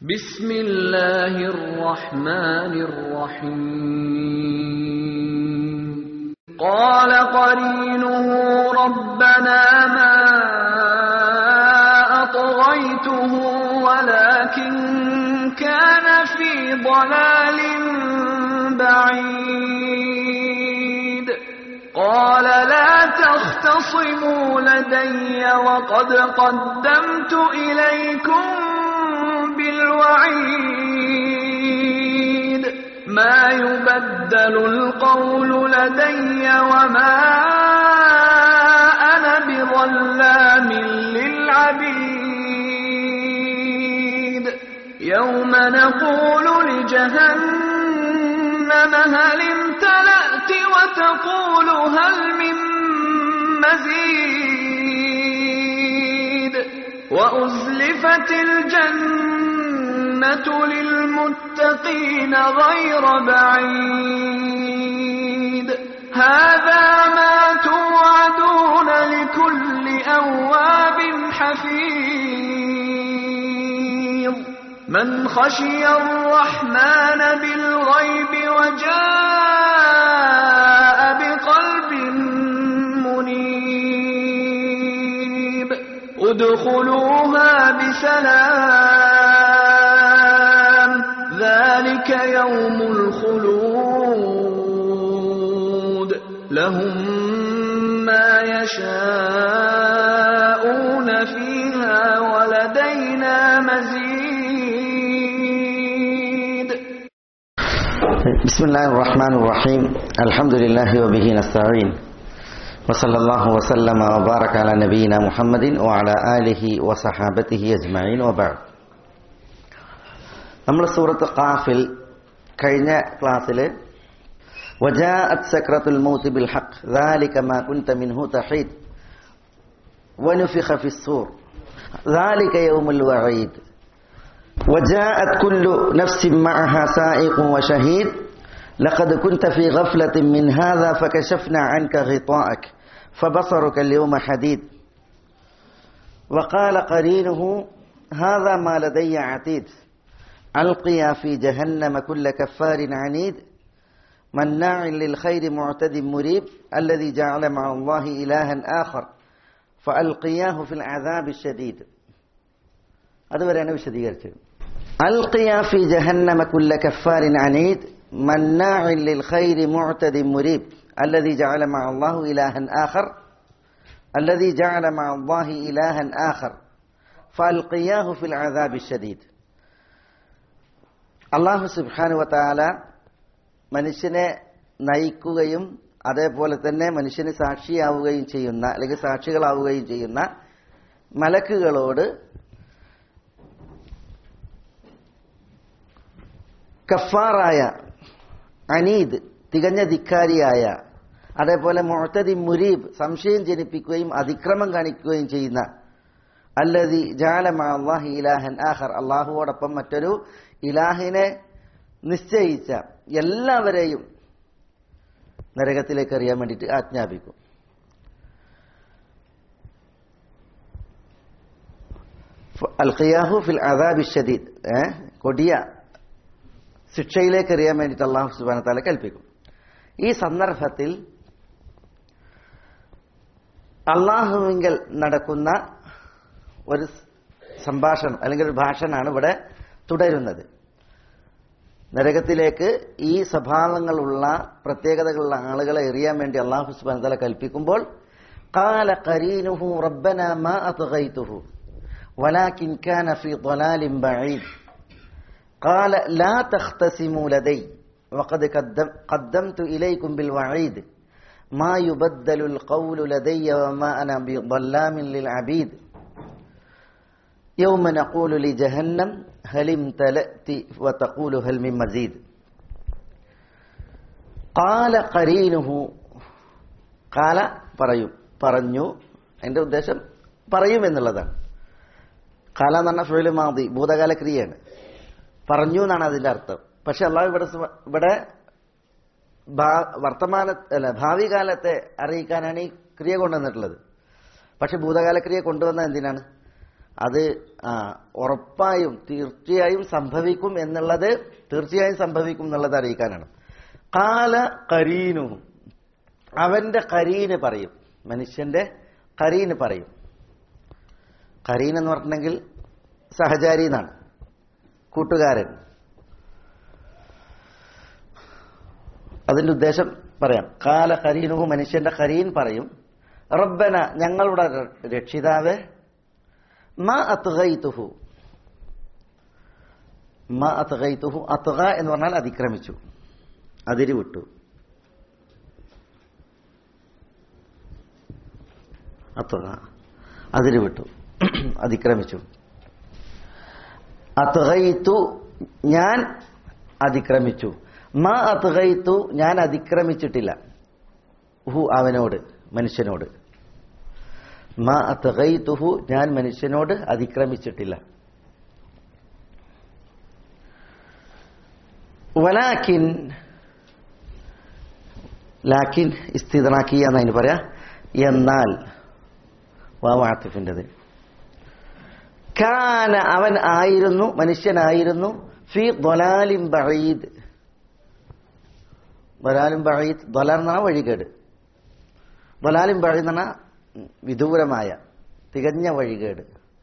بسم الله الرحمن الرحيم قال قرينه ربنا ما أطغيته ولكن كان في ضلال بعيد قال لا تختصموا لدي وقد قدمت إليكم بالوعيد ما يبدل القول لدي وما أنا بظلام للعبيد يوم نقول لجهنم هل امتلأت وتقول هل من مزيد وأزلفت الجنة للمتقين غير بعيد هذا ما توعدون لكل أواب حفيظ من خشي الرحمن بالغيب وجاء بقلب منيب ادخلوها بسلام ذلك يوم الخلود لهم ما يشاءون فيها ولدينا مزيد بسم الله الرحمن الرحيم الحمد لله وبه نستعين وصلى الله وسلم وبارك على نبينا محمد وعلى آله وصحابته أجمعين وبعد നമ്മൾ സൂറത്ത് ഖാഫിൽ കഴിഞ്ഞ ക്ലാസ്സിൽ وجاءت سكرة الموت بالحق ذلك ما كنت منه تحيد ونفخ في الصور ذلك يوم الوعيد وجاءت كل نفس معها سائق وشهيد لقد كنت في غفلة من هذا فكشفنا عنك غطاءك فبصرك اليوم حديد وقال قرينه هذا ما لدي عتيد ألقيا في جهنم كل كفار عنيد مناع للخير معتد مريب الذي جعل مع الله إلها آخر فألقياه في العذاب الشديد അതുവരെയാണ് വിശദീകരിച്ചത് അൽഖിയ ഫി ജഹന്നമ കുല്ല കഫാരിൻ അനീദ് മന്നാഇൻ ലിൽ ഖൈരി മുഅ്തദി മുരീബ് الذي جعل مع الله إلها آخر الذي جعل مع الله إلها آخر فألقياه في العذاب الشديد അള്ളാഹു സുബ്ഹാനു വതാല മനുഷ്യനെ നയിക്കുകയും അതേപോലെ തന്നെ മനുഷ്യന് സാക്ഷിയാവുകയും ചെയ്യുന്ന അല്ലെങ്കിൽ സാക്ഷികളാവുകയും ചെയ്യുന്ന മലക്കുകളോട് കഫാറായ അനീദ് തികഞ്ഞ ധിക്കാരിയായ അതേപോലെ മുഴത്തതി മുരീബ് സംശയം ജനിപ്പിക്കുകയും അതിക്രമം കാണിക്കുകയും ചെയ്യുന്ന അല്ലതി ജാലമാഹി ഇലാഹൻ ആഹർ അള്ളാഹുവോടൊപ്പം മറ്റൊരു ഇലാഹിനെ നിശ്ചയിച്ച എല്ലാവരെയും നരകത്തിലേക്ക് അറിയാൻ വേണ്ടിയിട്ട് ആജ്ഞാപിക്കും അൽഖിയാഹു ഫിൽ അദാബി ഷദീദ് കൊടിയ ശിക്ഷയിലേക്ക് എറിയാൻ വേണ്ടിയിട്ട് അള്ളാഹു സുബാന താല കൽപ്പിക്കും ഈ സന്ദർഭത്തിൽ അള്ളാഹുവിങ്കൽ നടക്കുന്ന ഒരു സംഭാഷണം അല്ലെങ്കിൽ ഒരു ഭാഷണമാണ് ഇവിടെ തുടരുന്നത് നരകത്തിലേക്ക് ഈ സ്വഭാവങ്ങളുള്ള പ്രത്യേകതകളുള്ള ആളുകളെ എറിയാൻ വേണ്ടി അള്ളാഹു സുബാന താല കൽപ്പിക്കുമ്പോൾ قال قرينه ربنا ما أطغيته ولكن كان في ضلال بعيد قال لا تختصموا لدي وقد قدم قدمت إليكم بالوعيد ما يبدل القول لدي وما أنا بظلام للعبيد يوم نقول لجهنم هل امتلأت وتقول هل من مزيد قال قرينه قال പറയും പറഞ്ഞു എൻ്റെ ഉദ്ദേശം പറയും എന്നുള്ളതാണ് കാല എന്ന് പറഞ്ഞ ഫിഴല് മാതി ഭൂതകാല ക്രിയയാണ് പറഞ്ഞു എന്നാണ് അതിന്റെ അർത്ഥം പക്ഷെ അള്ളാഹു ഇവിടെ ഇവിടെ വർത്തമാന അല്ല ഭാവി കാലത്തെ അറിയിക്കാനാണ് ഈ ക്രിയ കൊണ്ടുവന്നിട്ടുള്ളത് പക്ഷെ ഭൂതകാല ക്രിയ കൊണ്ടുവന്ന എന്തിനാണ് അത് ആ, ഉറപ്പായും തീർച്ചയായും സംഭവിക്കും എന്നുള്ളത് തീർച്ചയായും സംഭവിക്കും എന്നുള്ളത് അറിയിക്കാനാണ് കാല കരീനു അവന്റെ കരീന് പറയും മനുഷ്യന്റെ കരീന് പറയും കരീൻ എന്ന് പറഞ്ഞിട്ടുണ്ടെങ്കിൽ സഹചാരി എന്നാണ് കൂട്ടുകാരൻ അതിന്റെ ഉദ്ദേശം പറയാം കാല കരീനുഹു മനുഷ്യന്റെ കരീൻ പറയും റബ്ബന ഞങ്ങളുടെ രക്ഷിതാവ് മാ അത്തുഹു മാ അത്തുഹു അത്തുക എന്ന് പറഞ്ഞാൽ അതിക്രമിച്ചു അതിര് വിട്ടു അത്തുക അതിര് വിട്ടു അതിക്രമിച്ചു അത്തുകയിത്തു ഞാൻ അതിക്രമിച്ചു മാ അത്തുകയിത്തു ഞാൻ അതിക്രമിച്ചിട്ടില്ല ഹു അവനോട് മനുഷ്യനോട് മാ അത്തുകയിത്തുഹു ഞാൻ മനുഷ്യനോട് അതിക്രമിച്ചിട്ടില്ല വലാക്കിൻ ലാക്കിൻ ഇസ്തിദറാക്കിയ എന്നതിന് പറയാ എന്നാൽ വാവാത്തിഫിൻ്റെത് കാന അവൻ ആയിരുന്നു മനുഷ്യനായിരുന്നു ഫി ദൊലാലിം ബഴീദ് ദൊലാലിം ബഴീദ് ദൊലാൽ എന്ന് പറഞ്ഞാൽ വഴികേട് ദൊലാലിം ബഴീദ് എന്ന് പറഞ്ഞാൽ വിദൂരമായ തികഞ്ഞ വഴികേട്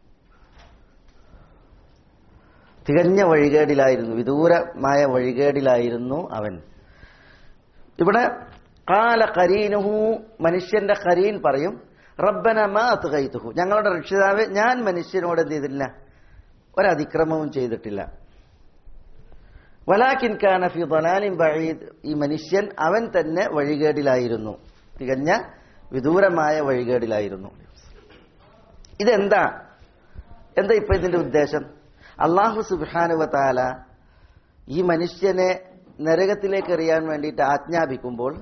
തികഞ്ഞ വഴികേടിലായിരുന്നു വിദൂരമായ വഴികേടിലായിരുന്നു അവൻ ഇവിടെ കാല കരീനുഹു മനുഷ്യന്റെ കരീൻ പറയും റബ്ബന മാ അത്തുകൈത്തുഹു ഞങ്ങളുടെ രക്ഷിതാവ് ഞാൻ മനുഷ്യനോട് എന്ത് ചെയ്തിട്ടില്ല ഒരതിക്രമവും ചെയ്തിട്ടില്ല വലാക്കിൻ കാന ഫി ദലാലിൻ ബഴീദ് ഈ മനുഷ്യൻ അവൻ തന്നെ വഴികേടിലായിരുന്നു തികഞ്ഞ വിദൂരമായ വഴികേടിലായിരുന്നു ഇതെന്താ എന്താ ഇപ്പൊ ഇതിന്റെ ഉദ്ദേശം അള്ളാഹു സുബാനുവ താല ഈ മനുഷ്യനെ നരകത്തിലേക്ക് എറിയാൻ വേണ്ടിയിട്ട് ആജ്ഞാപിക്കുമ്പോൾ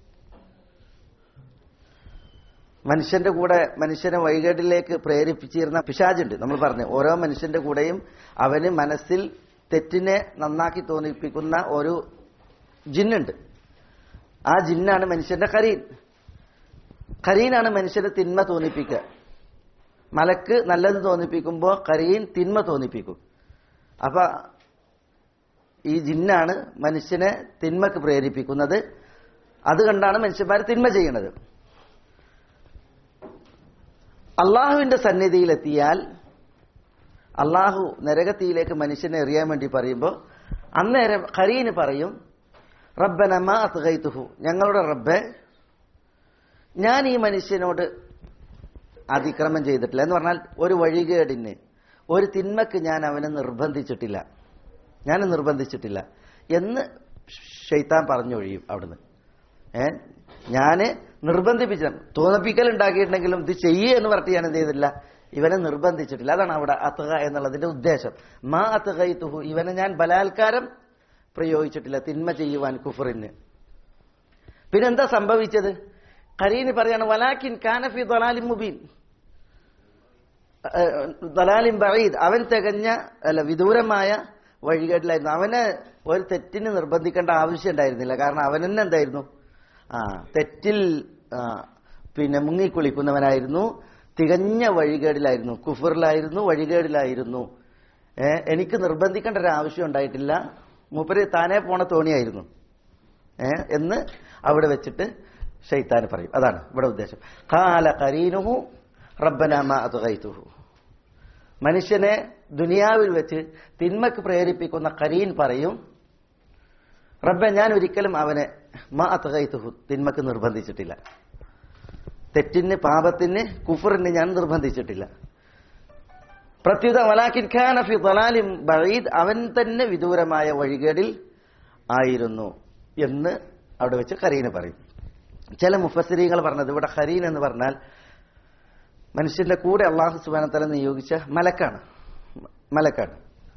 മനുഷ്യന്റെ കൂടെ മനുഷ്യനെ വഴികേടിലേക്ക് പ്രേരിപ്പിച്ചിരുന്ന പിശാജുണ്ട് നമ്മൾ പറഞ്ഞു ഓരോ മനുഷ്യന്റെ കൂടെയും അവന് മനസ്സിൽ തെറ്റിനെ നന്നാക്കി തോന്നിപ്പിക്കുന്ന ഒരു ജിന്നുണ്ട് ആ ജിന്നാണ് മനുഷ്യന്റെ കരീൻ കരീനാണ് മനുഷ്യന്റെ തിന്മ തോന്നിപ്പിക്കുക മലക്ക് നല്ലത് തോന്നിപ്പിക്കുമ്പോൾ കരീൻ തിന്മ തോന്നിപ്പിക്കും അപ്പൊ ഈ ജിന്നാണ് മനുഷ്യനെ തിന്മക്ക് പ്രേരിപ്പിക്കുന്നത് അത് കണ്ടാണ് മനുഷ്യന്മാർ തിന്മ ചെയ്യുന്നത് അള്ളാഹുവിന്റെ സന്നിധിയിലെത്തിയാൽ അള്ളാഹു നരകത്തിയിലേക്ക് മനുഷ്യനെ എറിയാൻ വേണ്ടി പറയുമ്പോൾ അന്നേരം ഖരീന് പറയും റബ്ബനമ്മ അത്തുഹു ഞങ്ങളുടെ റബ്ബെ ഞാൻ ഈ മനുഷ്യനോട് അതിക്രമം ചെയ്തിട്ടില്ല എന്ന് പറഞ്ഞാൽ ഒരു വഴികേടിന് ഒരു തിന്മക്ക് ഞാൻ അവനെ നിർബന്ധിച്ചിട്ടില്ല ഞാൻ നിർബന്ധിച്ചിട്ടില്ല എന്ന് ഷെയ്ത്താൻ പറഞ്ഞൊഴിയും അവിടുന്ന് ഏ ഞാന് നിർബന്ധിപ്പിച്ച തോന്നിപ്പിക്കൽ ഉണ്ടാക്കിയിട്ടുണ്ടെങ്കിലും ഇത് ചെയ്യുക എന്ന് പറഞ്ഞിട്ട് ഞാൻ എന്ത് ചെയ്തില്ല ഇവനെ നിർബന്ധിച്ചിട്ടില്ല അതാണ് അവിടെ അത്തുക എന്നുള്ളതിന്റെ ഉദ്ദേശം മാ അത്തുകൈത്തുഹു ഇവനെ ഞാൻ ബലാത്കാരം പ്രയോഗിച്ചിട്ടില്ല തിന്മ ചെയ്യുവാൻ കുഫറിന് പിന്നെന്താ സംഭവിച്ചത് കരീന് പറയാണ് വലാക്കിൻ കാനഫി ദലാലിം മുബീൻ ദലാലിം ബഴീദ് അവൻ തികഞ്ഞ അല്ല വിദൂരമായ വഴികേട്ടിലായിരുന്നു അവനെ ഒരു തെറ്റിന് നിർബന്ധിക്കേണ്ട ആവശ്യം ഉണ്ടായിരുന്നില്ല കാരണം അവൻ തന്നെ എന്തായിരുന്നു ആ തെറ്റിൽ ആ, പിന്നെ മുങ്ങിക്കുളിക്കുന്നവനായിരുന്നു തികഞ്ഞ വഴികേടിലായിരുന്നു കുഫറിലായിരുന്നു വഴികേടിലായിരുന്നു ഏ, എനിക്ക് നിർബന്ധിക്കേണ്ട ഒരു ആവശ്യം ഉണ്ടായിട്ടില്ല മൂപ്പര് താനേ പോണ തോണിയായിരുന്നു ഏ, എന്ന് അവിടെ വെച്ചിട്ട് ഷെയ്ത്താൻ പറയും അതാണ് ഇവിടെ ഉദ്ദേശം കാല കരീനുഹു റബ്ബനാമ അതുകൈത്തുഹു മനുഷ്യനെ ദുനിയാവിൽ വെച്ച് തിന്മക്ക് പ്രേരിപ്പിക്കുന്ന കരീൻ പറയും റബ്ബെ ഞാൻ ഒരിക്കലും അവനെ മാ അതുകൈത്തുഹു തിന്മക്ക് നിർബന്ധിച്ചിട്ടില്ല തെറ്റിന് പാപത്തിന് കുഫറിന് ഞാൻ നിർബന്ധിച്ചിട്ടില്ല പ്രത്യുത വലാക്കിൻ ഖാന ഫി ദലാലിം ബഈദ് അവൻ തന്നെ വിദൂരമായ വഴികേടിൽ ആയിരുന്നു എന്ന് അവിടെ വെച്ച് ഖരീന് പറയും ചില മുഫസ്സിരീങ്ങൾ പറഞ്ഞത് ഇവിടെ ഖരീൻ എന്ന് പറഞ്ഞാൽ മനുഷ്യന്റെ കൂടെ അള്ളാഹു സുബാനത്തല നിയോഗിച്ച മലക്കാണ് മലക്കാണ്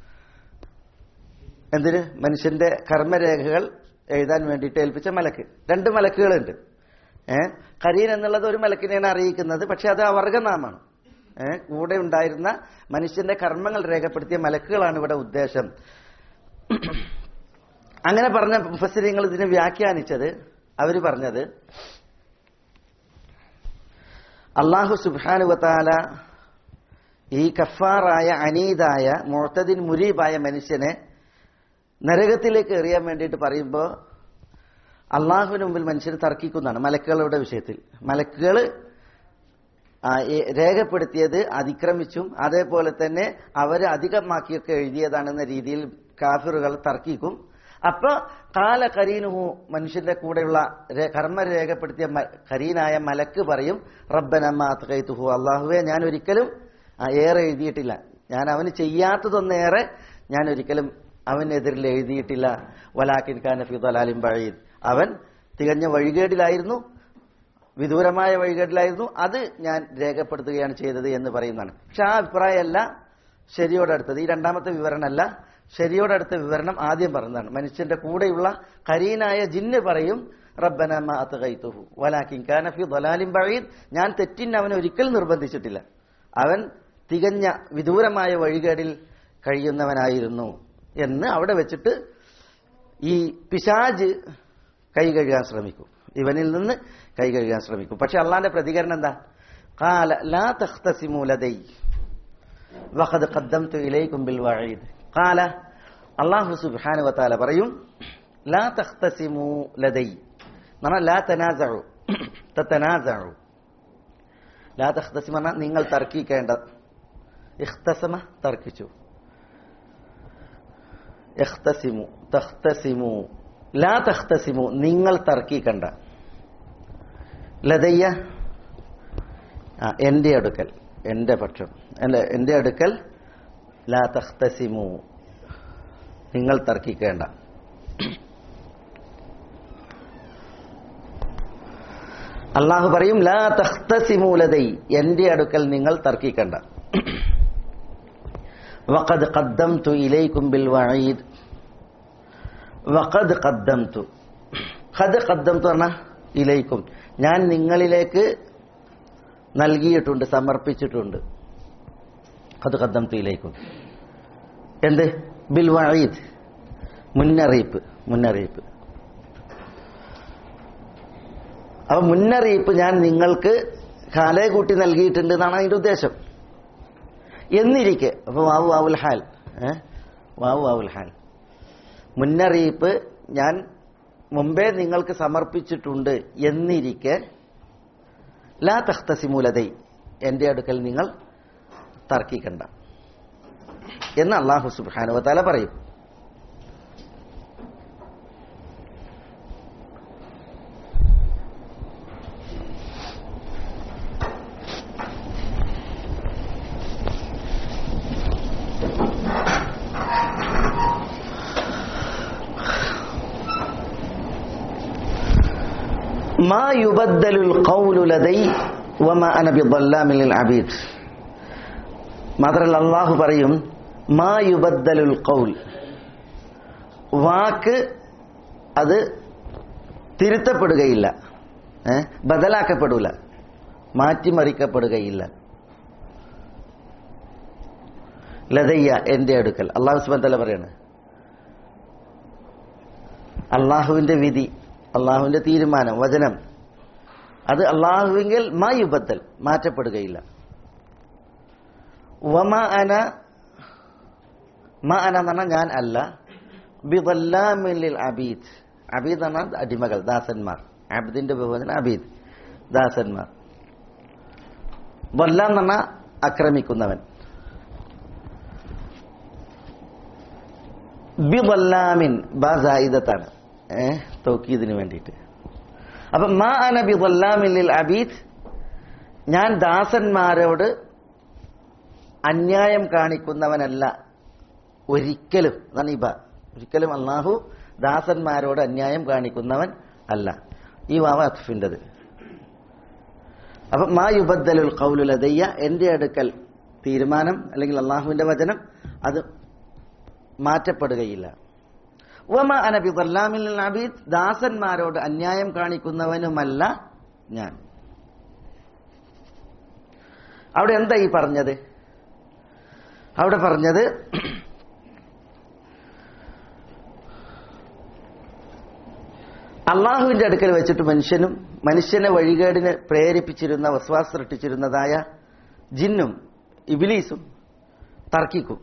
എന്തിന് മനുഷ്യന്റെ കർമ്മരേഖകൾ എഴുതാൻ വേണ്ടിയിട്ട് ഏൽപ്പിച്ച മലക്ക് രണ്ട് മലക്കുകളുണ്ട് ഏ കരീൻ എന്നുള്ളത് ഒരു മലക്കിനെയാണ് അറിയിക്കുന്നത് പക്ഷെ അത് അവർഗനാമാണ് ഏ കൂടെ ഉണ്ടായിരുന്ന മനുഷ്യന്റെ കർമ്മങ്ങൾ രേഖപ്പെടുത്തിയ മലക്കുകളാണ് ഇവിടെ ഉദ്ദേശം അങ്ങനെ പറഞ്ഞ മുഫസ്സിരിങ്ങൾ ഇതിനെ വ്യാഖ്യാനിച്ചത് അവർ പറഞ്ഞത് അള്ളാഹു സുബാനുവത്താല ഈ കഫാറായ അനീതായ മുഴത്തതിൻ മുരീബായ മനുഷ്യനെ നരകത്തിലേക്ക് എറിയാൻ വേണ്ടിയിട്ട് പറയുമ്പോൾ അള്ളാഹുവിന് മുമ്പിൽ മനുഷ്യർ തർക്കിക്കുന്നതാണ് മലക്കുകളുടെ വിഷയത്തിൽ മലക്കുകൾ ആ, ഏ- രേഖപ്പെടുത്തിയത് അതിക്രമിച്ചും അതേപോലെ തന്നെ അവർ അധികമാക്കിയൊക്കെ എഴുതിയതാണെന്ന രീതിയിൽ കാഫിറുകൾ തർക്കിക്കും അപ്പൊ കാല കരീനുഹു മനുഷ്യന്റെ കൂടെയുള്ള രേ- കർമ്മ രേഖപ്പെടുത്തിയ മ- കരീനായ മലക്ക് പറയും റബ്ബനമ്മാത്തുഹു അള്ളാഹുവെ ഞാൻ ഒരിക്കലും ആ, ഏറെ എഴുതിയിട്ടില്ല ഞാൻ അവന് ചെയ്യാത്തതൊന്നേറെ ഞാൻ ഒരിക്കലും അവനെതിരിൽ എഴുതിയിട്ടില്ല വലാക്കിൻ ഖാൻ ഫി ദലാലിൻ ബഈദ് അവൻ തികഞ്ഞ വഴികേടിലായിരുന്നു വിദൂരമായ വഴികേടിലായിരുന്നു അത് ഞാൻ രേഖപ്പെടുത്തുകയാണ് ചെയ്തത് എന്ന് പറയുന്നതാണ് പക്ഷെ ആ അഭിപ്രായമല്ല ശരിയോടടുത്തത് ഈ രണ്ടാമത്തെ വിവരണമല്ല ശരിയോടടുത്ത വിവരണം ആദ്യം പറഞ്ഞതാണ് മനുഷ്യന്റെ കൂടെയുള്ള കരീനായ ജിന്ന് പറയും റബ്ബന മാ അത്ഗൈതുഹു വലാകിൻ കാന ഫി ദലാലിൻ ബഈദ് ഞാൻ തെറ്റിന് അവനെ ഒരിക്കൽ നിർബന്ധിച്ചിട്ടില്ല അവൻ തികഞ്ഞ വിദൂരമായ വഴികേടിൽ കഴിയുന്നവനായിരുന്നു എന്ന് അവിടെ വെച്ചിട്ട് ഈ പിശാജ് കൈ കഴുകാൻ ശ്രമിക്കും ഇവനിൽ നിന്ന് കൈ കഴുകാൻ ശ്രമിക്കും പക്ഷെ അള്ളാന്റെ പ്രതികരണം എന്താ കാല ലാ തഖ്തസിമു ലദൈ വഖദ് ഖദ്ദംതു ഇലൈക്കും ബിൽ വഈദ് കാല അല്ലാഹു സുബ്ഹാനഹു വതആല പറയും ലാ തഖ്തസിമു ലദൈ എന്നാ ലാ തനാസഉ തതനാസഉ ലാ തഖ്തസിമ എന്നാ നിങ്ങൾ തർക്കിക്കേണ്ട ഇഖ്തസമ തർക്കിച്ചു ഇഖ്തസിമു തഖ്തസിമു ലാ തഖ്തസിമു നിങ്ങൾ തർക്കിക്കണ്ട ലതയ്യ ആ എന്റെ അടുക്കൽ എന്റെ പക്ഷം അല്ല എന്റെ അടുക്കൽ ലാ തഖ്തസിമു നിങ്ങൾ തർക്കിക്കേണ്ട അള്ളാഹു പറയും ലാ തഖ്തസിമു ലതൈ എന്റെ അടുക്കൽ നിങ്ങൾ തർക്കിക്കണ്ട വഖദ് ഖദ്ദംതു ഇലൈക്കും ബിൽ വഈദ് വഖദ് ഖദ്ദംതു ഖദ് ഖദ്ദംതു പറഞ്ഞ ഇലൈക്കും ഞാൻ നിങ്ങളിലേക്ക് നൽകിയിട്ടുണ്ട് സമർപ്പിച്ചിട്ടുണ്ട് ഖദ് ഖദ്ദംതു ഇലൈക്കും എന്ത് ബിൽ വഈദ് മുന്നറിയിപ്പ് മുന്നറിയിപ്പ് അപ്പൊ മുന്നറിയിപ്പ് ഞാൻ നിങ്ങൾക്ക് കാലയെ കൂട്ടി നൽകിയിട്ടുണ്ട് എന്നാണ് അതിന്റെ ഉദ്ദേശം എന്നിരിക്കെ അപ്പൊ വാവു വാവുൽ ഹാൽ ഏ വാവു വാവുൽ ഹാൽ മുന്നറിയിപ്പ് ഞാൻ മുമ്പേ നിങ്ങൾക്ക് സമർപ്പിച്ചിട്ടുണ്ട് എന്നിരിക്കെ ലാ തഖ്തസിമൂലതൈ എന്റെ അടുക്കൽ നിങ്ങൾ തർക്കിക്കണ്ട എന്ന് അള്ളാഹു സുബ്ഹാനഹു വതആല പറയും മാ യുബദ്ദലുൽ ഖൗലു ലദൈ വമാ അന ബിദ്ദല്ലാമിൻ ലിൽ അബീദ് മാത്രമല്ല അള്ളാഹു പറയും മാ യുബദ്ദലുൽ ഖൗൽ വാക്ക് അത് തിരുത്തപ്പെടുകയില്ല ഏ? ബദലാക്കപ്പെടൂല മാറ്റിമറിക്കപ്പെടുകയില്ല ലതയ്യ എന്റെ അടുക്കൽ അള്ളാഹു സുബാൻ തല പറയാണ് അള്ളാഹുവിന്റെ വിധി അള്ളാഹുവിന്റെ തീരുമാനം വചനം അത് അള്ളാഹുവിങ്കിൽ മായുബത്തൽ മാറ്റപ്പെടുകയില്ല വമ അന മ അന എന്ന് പറഞ്ഞാൽ ഞാൻ അല്ല ബിദല്ലാമിൽ അബീദ് അബീദ് എന്ന് പറഞ്ഞാൽ അടിമകൾ ദാസന്മാർ അബ്ദിന്റെ ബഹുവചന അബീദ് ദാസന്മാർ വല്ല എന്ന് പറഞ്ഞാൽ ആക്രമിക്കുന്നവൻ ബിദല്ലാമിൻ ബാസായിദത്താണ് ഏഹ് തൗക്കീദിന് വേണ്ടിയിട്ട് അപ്പൊ മാ അന ബിദല്ലാമിൽ അബീദ് ഞാൻ ദാസന്മാരോട് അന്യായം കാണിക്കുന്നവനല്ല ഒരിക്കലും അതാണ് ഇബ ഒരിക്കലും അള്ളാഹു ദാസന്മാരോട് അന്യായം കാണിക്കുന്നവൻ അല്ല ഈ വാവ അത്ഫിൻ്റെത് അപ്പൊ മാ യുബദ്ദലുൽ ഖൗലുൽ അദയ്യ എന്റെ അടുക്കൽ തീരുമാനം അല്ലെങ്കിൽ അള്ളാഹുവിന്റെ വചനം അത് മാറ്റപ്പെടുകയില്ല വമ അനബി വല്ലാമിൽ അബീദ് ദാസന്മാരോട് അന്യായം കാണിക്കുന്നവനുമല്ല ഞാൻ അവിടെ എന്താ ഈ പറഞ്ഞത് അവിടെ പറഞ്ഞത് അള്ളാഹുവിന്റെ അടുക്കൽ വെച്ചിട്ട് മനുഷ്യനും മനുഷ്യനെ വഴികേടിന് പ്രേരിപ്പിച്ചിരുന്ന വസ്വാസ് സൃഷ്ടിച്ചിരുന്നതായ ജിന്നും ഇബിലീസും തർക്കിക്കും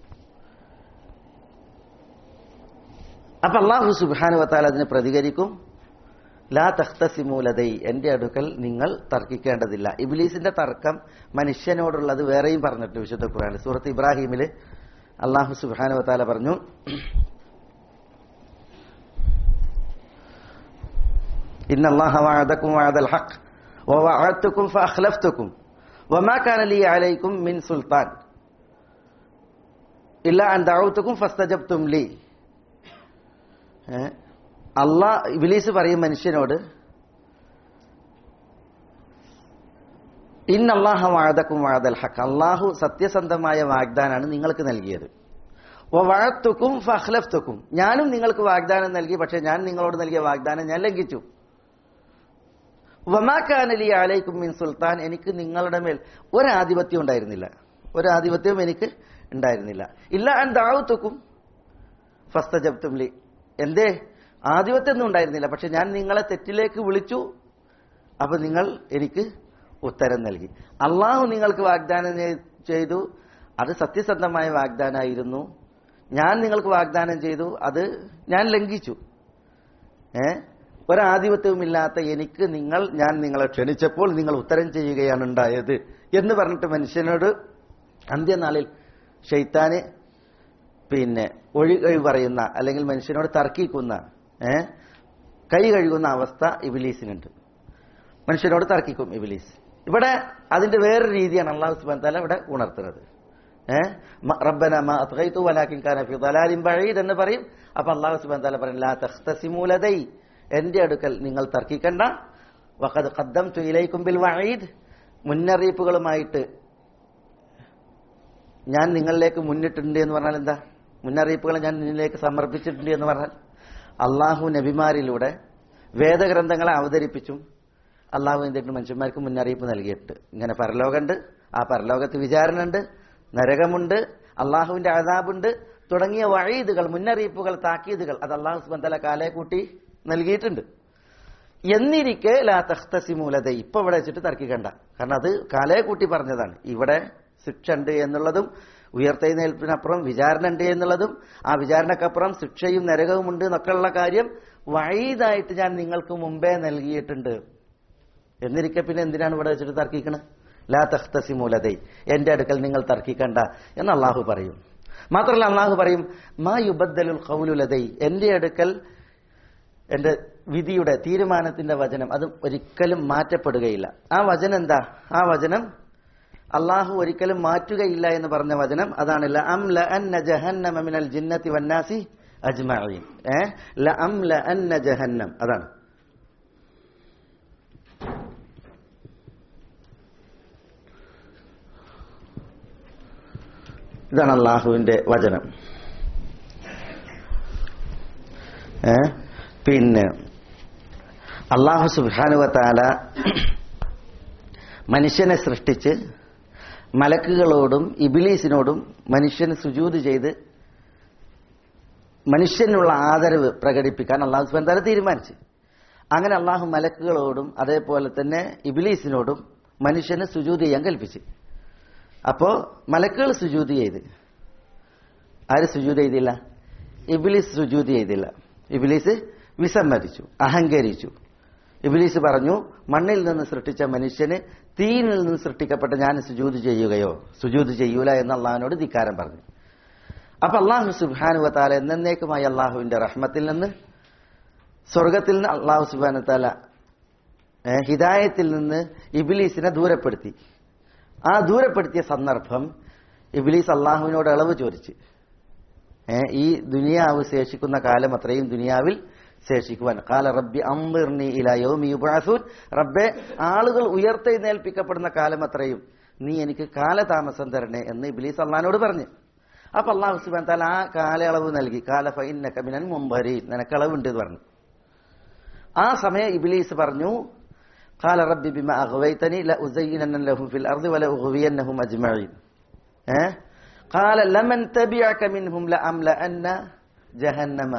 അപ്പൊ അള്ളാഹു സുബാനു വത്താൽ അതിന് പ്രതികരിക്കും ലാ തഖ്തസിമൂലതൈ എന്റെ അടുക്കൽ നിങ്ങൾ തർക്കിക്കേണ്ടതില്ല ഇബിലീസിന്റെ തർക്കം മനുഷ്യനോടുള്ളത് വേറെയും പറഞ്ഞിട്ട് വിശുദ്ധ ഖുർആൻ സൂറത്ത് ഇബ്രാഹിമില് അള്ളാഹു സുബാനു വത്താല പറഞ്ഞു إن الله وعدكم وعد الحق ووعدتكم فأخلفتكم وما كان لي عليكم من سلطان إلا أن دعوتكم فاستجبتم لي അള്ളാ ഇബിലീസ് പറയും മനുഷ്യനോട് ഇൻ അള്ളാഹ വാഴതക്കും വാഴതൽ ഹക്ക് അള്ളാഹു സത്യസന്ധമായ വാഗ്ദാനാണ് നിങ്ങൾക്ക് നൽകിയത് ഓ വഴത്തുക്കും ഫഹ്ലഫ്തുക്കും ഞാനും നിങ്ങൾക്ക് വാഗ്ദാനം നൽകി പക്ഷെ ഞാൻ നിങ്ങളോട് നൽകിയ വാഗ്ദാനം ഞാൻ ലംഘിച്ചു വമാക്കാനലി ആലൈക്കും മിൻ സുൽത്താൻ എനിക്ക് നിങ്ങളുടെ മേൽ ഒരാധിപത്യം ഉണ്ടായിരുന്നില്ല ഒരാധിപത്യവും എനിക്ക് ഉണ്ടായിരുന്നില്ല ഇല്ല അൻ ദാവത്തുക്കും ഫസ്തജബ്തുംലി എന്തേ ആധിപത്യമൊന്നും ഉണ്ടായിരുന്നില്ല പക്ഷെ ഞാൻ നിങ്ങളെ തെറ്റിലേക്ക് വിളിച്ചു അപ്പൊ നിങ്ങൾ എനിക്ക് ഉത്തരം നൽകി അള്ളാഹു നിങ്ങൾക്ക് വാഗ്ദാനം ചെയ്തു അത് സത്യസന്ധമായ വാഗ്ദാനമായിരുന്നു ഞാൻ നിങ്ങൾക്ക് വാഗ്ദാനം ചെയ്തു അത് ഞാൻ ലംഘിച്ചു ഏ ഒരാധിപത്യവുമില്ലാത്ത എനിക്ക് നിങ്ങൾ ഞാൻ നിങ്ങളെ ക്ഷണിച്ചപ്പോൾ നിങ്ങൾ ഉത്തരം ചെയ്യുകയാണ് ഉണ്ടായത് എന്ന് പറഞ്ഞിട്ട് മനുഷ്യനോട് അന്ത്യനാളിൽ ഷെയ്ത്താന് പിന്നെ ഒഴി കഴിവ് പറയുന്ന അല്ലെങ്കിൽ മനുഷ്യനോട് തർക്കിക്കുന്ന ഏ കൈ കഴുകുന്ന അവസ്ഥ ഇബിലീസിനുണ്ട് മനുഷ്യനോട് തർക്കിക്കും ഇബിലീസ് ഇവിടെ അതിന്റെ വേറൊരു രീതിയാണ് അള്ളാഹു സുബാൻ തല ഇവിടെ ഉണർത്തുന്നത് ഏഹ് റബ്ബന മാ അത്ഗൈതു വലാകിൻ കാന ഫി ദലാലിൻ ബഈദ് എന്ന് പറയും അപ്പൊ അള്ളാഹു സുബ്ഹാനഹു തആല പറയും ലാ തഖ്തസിമു ലദൈ എന്റെ അടുക്കൽ നിങ്ങൾ തർക്കിക്കണ്ട വഖദ് ഖദ്ദംതു ഇലൈക്കും ബിൽ വഈദ് മുന്നറിയിപ്പുകളുമായിട്ട് ഞാൻ നിങ്ങളിലേക്ക് മുന്നിട്ടുണ്ട് എന്ന് പറഞ്ഞാൽ എന്താ മുന്നറിയിപ്പുകൾ ഞാൻ നിന്നിലേക്ക് സമർപ്പിച്ചിട്ടുണ്ട് എന്ന് പറഞ്ഞാൽ അള്ളാഹു നബിമാരിലൂടെ വേദഗ്രന്ഥങ്ങളെ അവതരിപ്പിച്ചും അള്ളാഹു എന്തിട്ട് മനുഷ്യന്മാർക്ക് മുന്നറിയിപ്പ് നൽകിയിട്ട് ഇങ്ങനെ പരലോകമുണ്ട് ആ പരലോകത്ത് വിചാരണുണ്ട് നരകമുണ്ട് അള്ളാഹുവിന്റെ അതാബുണ്ട് തുടങ്ങിയ വഴീതുകൾ മുന്നറിയിപ്പുകൾ താക്കീതുകൾ അത് അള്ളാഹു സുബന്തല കാലെ കൂട്ടി നൽകിയിട്ടുണ്ട് എന്നിരിക്കെ ലാ തഖ്തസിമൂലത ഇപ്പൊ ഇവിടെ വെച്ചിട്ട് തർക്കിക്കണ്ട കാരണം അത് കാലയെ കൂട്ടി പറഞ്ഞതാണ് ഇവിടെ ശിക്ഷ ഉണ്ട് എന്നുള്ളതും ഉയർത്തെഴുന്നേൽപ്പിനപ്പുറം വിചാരണ ഉണ്ട് എന്നുള്ളതും ആ വിചാരണക്കപ്പുറം ശിക്ഷയും നരകവും ഉണ്ട് എന്നൊക്കെയുള്ള കാര്യം വഴീതായിട്ട് ഞാൻ നിങ്ങൾക്ക് മുമ്പേ നൽകിയിട്ടുണ്ട് എന്നിരിക്കെ പിന്നെ എന്തിനാണ് ഇവിടെ വെച്ചിട്ട് തർക്കിക്കണത് ലാ തഖ്തസിമൂലതൈ എന്റെ അടുക്കൽ നിങ്ങൾ തർക്കിക്കണ്ട എന്ന് അള്ളാഹു പറയും മാത്രമല്ല അള്ളാഹു പറയും മാ യുബദ്ദലുൽ ഖൗലുലതൈ എന്റെ അടുക്കൽ എന്റെ വിധിയുടെ തീരുമാനത്തിന്റെ വചനം അത് ഒരിക്കലും മാറ്റപ്പെടുകയില്ല ആ വചനം എന്താ ആ വചനം അള്ളാഹു ഒരിക്കലും മാറ്റുകയില്ല എന്ന് പറഞ്ഞ വചനം അതാണ് ല അം ല അന്ന ജഹന്നമ മിനൽ ജിന്നത്തി വന്നാസി അജ്മഈൻ ഏ ല അം ല അന്ന ജഹന്നം അതാണ് ഇതാണ് അള്ളാഹുവിന്റെ വചനം ഏ പിന്നെ അള്ളാഹു സുബാനുവത്താല മനുഷ്യനെ സൃഷ്ടിച്ച് മലക്കുകളോടും ഇബിലീസിനോടും മനുഷ്യന് സുജൂത് ചെയ്ത് മനുഷ്യനുള്ള ആദരവ് പ്രകടിപ്പിക്കാൻ അള്ളാഹു സുബാൻ താല തീരുമാനിച്ചു അങ്ങനെ അള്ളാഹു മലക്കുകളോടും അതേപോലെ തന്നെ ഇബിലീസിനോടും മനുഷ്യന് സുജൂത് ചെയ്യാൻ കൽപ്പിച്ചു അപ്പോ മലക്കുകൾ സുജൂത് ചെയ്ത് ആര് സുജൂത് ചെയ്തില്ല ഇബിലീസ് സുജൂത് ചെയ്തില്ല ഇബിലീസ് വിസമ്മതിച്ചു അഹങ്കരിച്ചു ഇബിലീസ് പറഞ്ഞു മണ്ണിൽ നിന്ന് സൃഷ്ടിച്ച മനുഷ്യന് തീനിൽ നിന്ന് സൃഷ്ടിക്കപ്പെട്ട ഞാൻ സുജൂത് ചെയ്യുകയോ സുജൂത് ചെയ്യൂല എന്ന് അള്ളാഹുവിനോട് ധിക്കാരം പറഞ്ഞു അപ്പൊ അള്ളാഹു സുബാനുവത്താല എന്നേക്കുമായി അള്ളാഹുവിന്റെ റഹ്മത്തിൽ നിന്ന് സ്വർഗത്തിൽ നിന്ന് അള്ളാഹു സുബാനുത്താല ഹിദായത്തിൽ നിന്ന് ഇബിലീസിനെ ദൂരപ്പെടുത്തി ആ ദൂരപ്പെടുത്തിയ സന്ദർഭം ഇബിലീസ് അള്ളാഹുവിനോട് ഇളവ് ചോദിച്ച് ഈ ദുനിയാവ് ശേഷിക്കുന്ന കാലം അത്രയും ദുനിയാവിൽ ശേഷിക്കുവാൻ കാല റബ്ബി അമ്മിർനി ഇലായോമിയുബാസൂൻ റബ്ബെ ആളുകൾ ഉയർത്തെഴുന്നേൽപ്പിക്കപ്പെടുന്ന കാലം അത്രയും നീ എനിക്ക് കാലതാമസം തരണേ എന്ന് ഇബിലീസ് അള്ളഹാനോട് പറഞ്ഞു അപ്പൊ അള്ളാഹു സുബാൻ താല ആ കാലയളവ് നൽകി കാല ഫൈനക്കമിനൻ മുമ്പരി നിനക്കളവുണ്ട് എന്ന് പറഞ്ഞു ആ സമയം ഇബിലീസ് പറഞ്ഞു قال رب بما أغويتني لأزينن لهم في الأرض ولأغوينهم أجمعين أه؟ قال لمن تبعك منهم لأملأن جهنم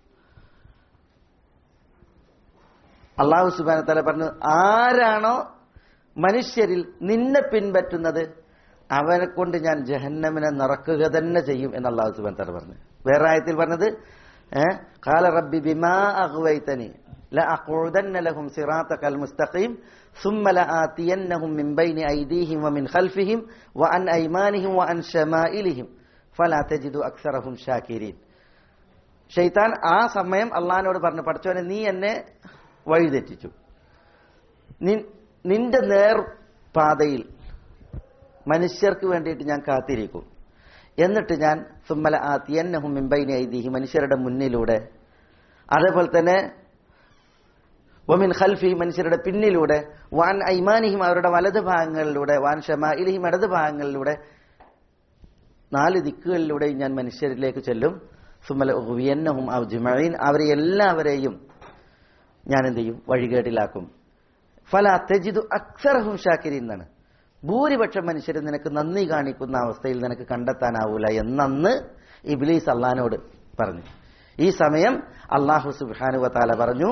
അള്ളാഹു സുബാന തല പറഞ്ഞു ആരാണോ മനുഷ്യരിൽ നിന്നെ പിൻപറ്റുന്നത് അവനെ കൊണ്ട് ഞാൻ ജഹന്നമിനെ നിറക്കുക തന്നെ ചെയ്യും എന്ന് അള്ളാഹു സുബാൻ തല പറഞ്ഞു വേറെ ആയത്തിൽ പറഞ്ഞത് ഏഹ് കാല റബ്ബി ബിമാ അഗ്വൈതനി لأقعدن لهم صراطك المستقيم ثم لآتينهم من بين أيديهم ومن خلفهم وعن أيمانهم وعن شمائلهم فلا تجد أكثرهم شاكرين ഷെയ്ത്താൻ ആ സമയം അള്ളഹാനോട് പറഞ്ഞു പഠിച്ചവനെ നീ എന്നെ വഴിതെറ്റിച്ചു നിൻ- നിന്റെ നേർ പാതയിൽ മനുഷ്യർക്ക് വേണ്ടിയിട്ട് ഞാൻ കാത്തിരിക്കും എന്നിട്ട് ഞാൻ സുമ്മല ആ തിയന്നഹും മിമ്പൈനി ഐതിഹി മനുഷ്യരുടെ മുന്നിലൂടെ അതേപോലെ തന്നെ വമിൻ ഖൽഫി മനുഷ്യരുടെ പിന്നിലൂടെ വാൻ ഐമാനിഹിം അവരുടെ വലത് ഭാഗങ്ങളിലൂടെ വാൻ ഷമായിലിഹിം ഇടത് ഭാഗങ്ങളിലൂടെ നാല് ദിക്കുകളിലൂടെ ഞാൻ മനുഷ്യരിലേക്ക് ചെല്ലും സുമല ഉവിയന്നഹും ഔജുമീൻ അവരെ എല്ലാവരെയും ഞാൻ എന്ത് ചെയ്യും വഴികേടിലാക്കും ഫല തെജിദു അക്സറഹും ഷാക്കിരി എന്നാണ് ഭൂരിപക്ഷം മനുഷ്യർ നിനക്ക് നന്ദി കാണിക്കുന്ന അവസ്ഥയിൽ നിനക്ക് കണ്ടെത്താനാവൂല എന്നന്ന് ഇബ്ലീസ് അള്ളഹാനോട് പറഞ്ഞു ഈ സമയം അള്ളാഹു സുബാനുവ താല പറഞ്ഞു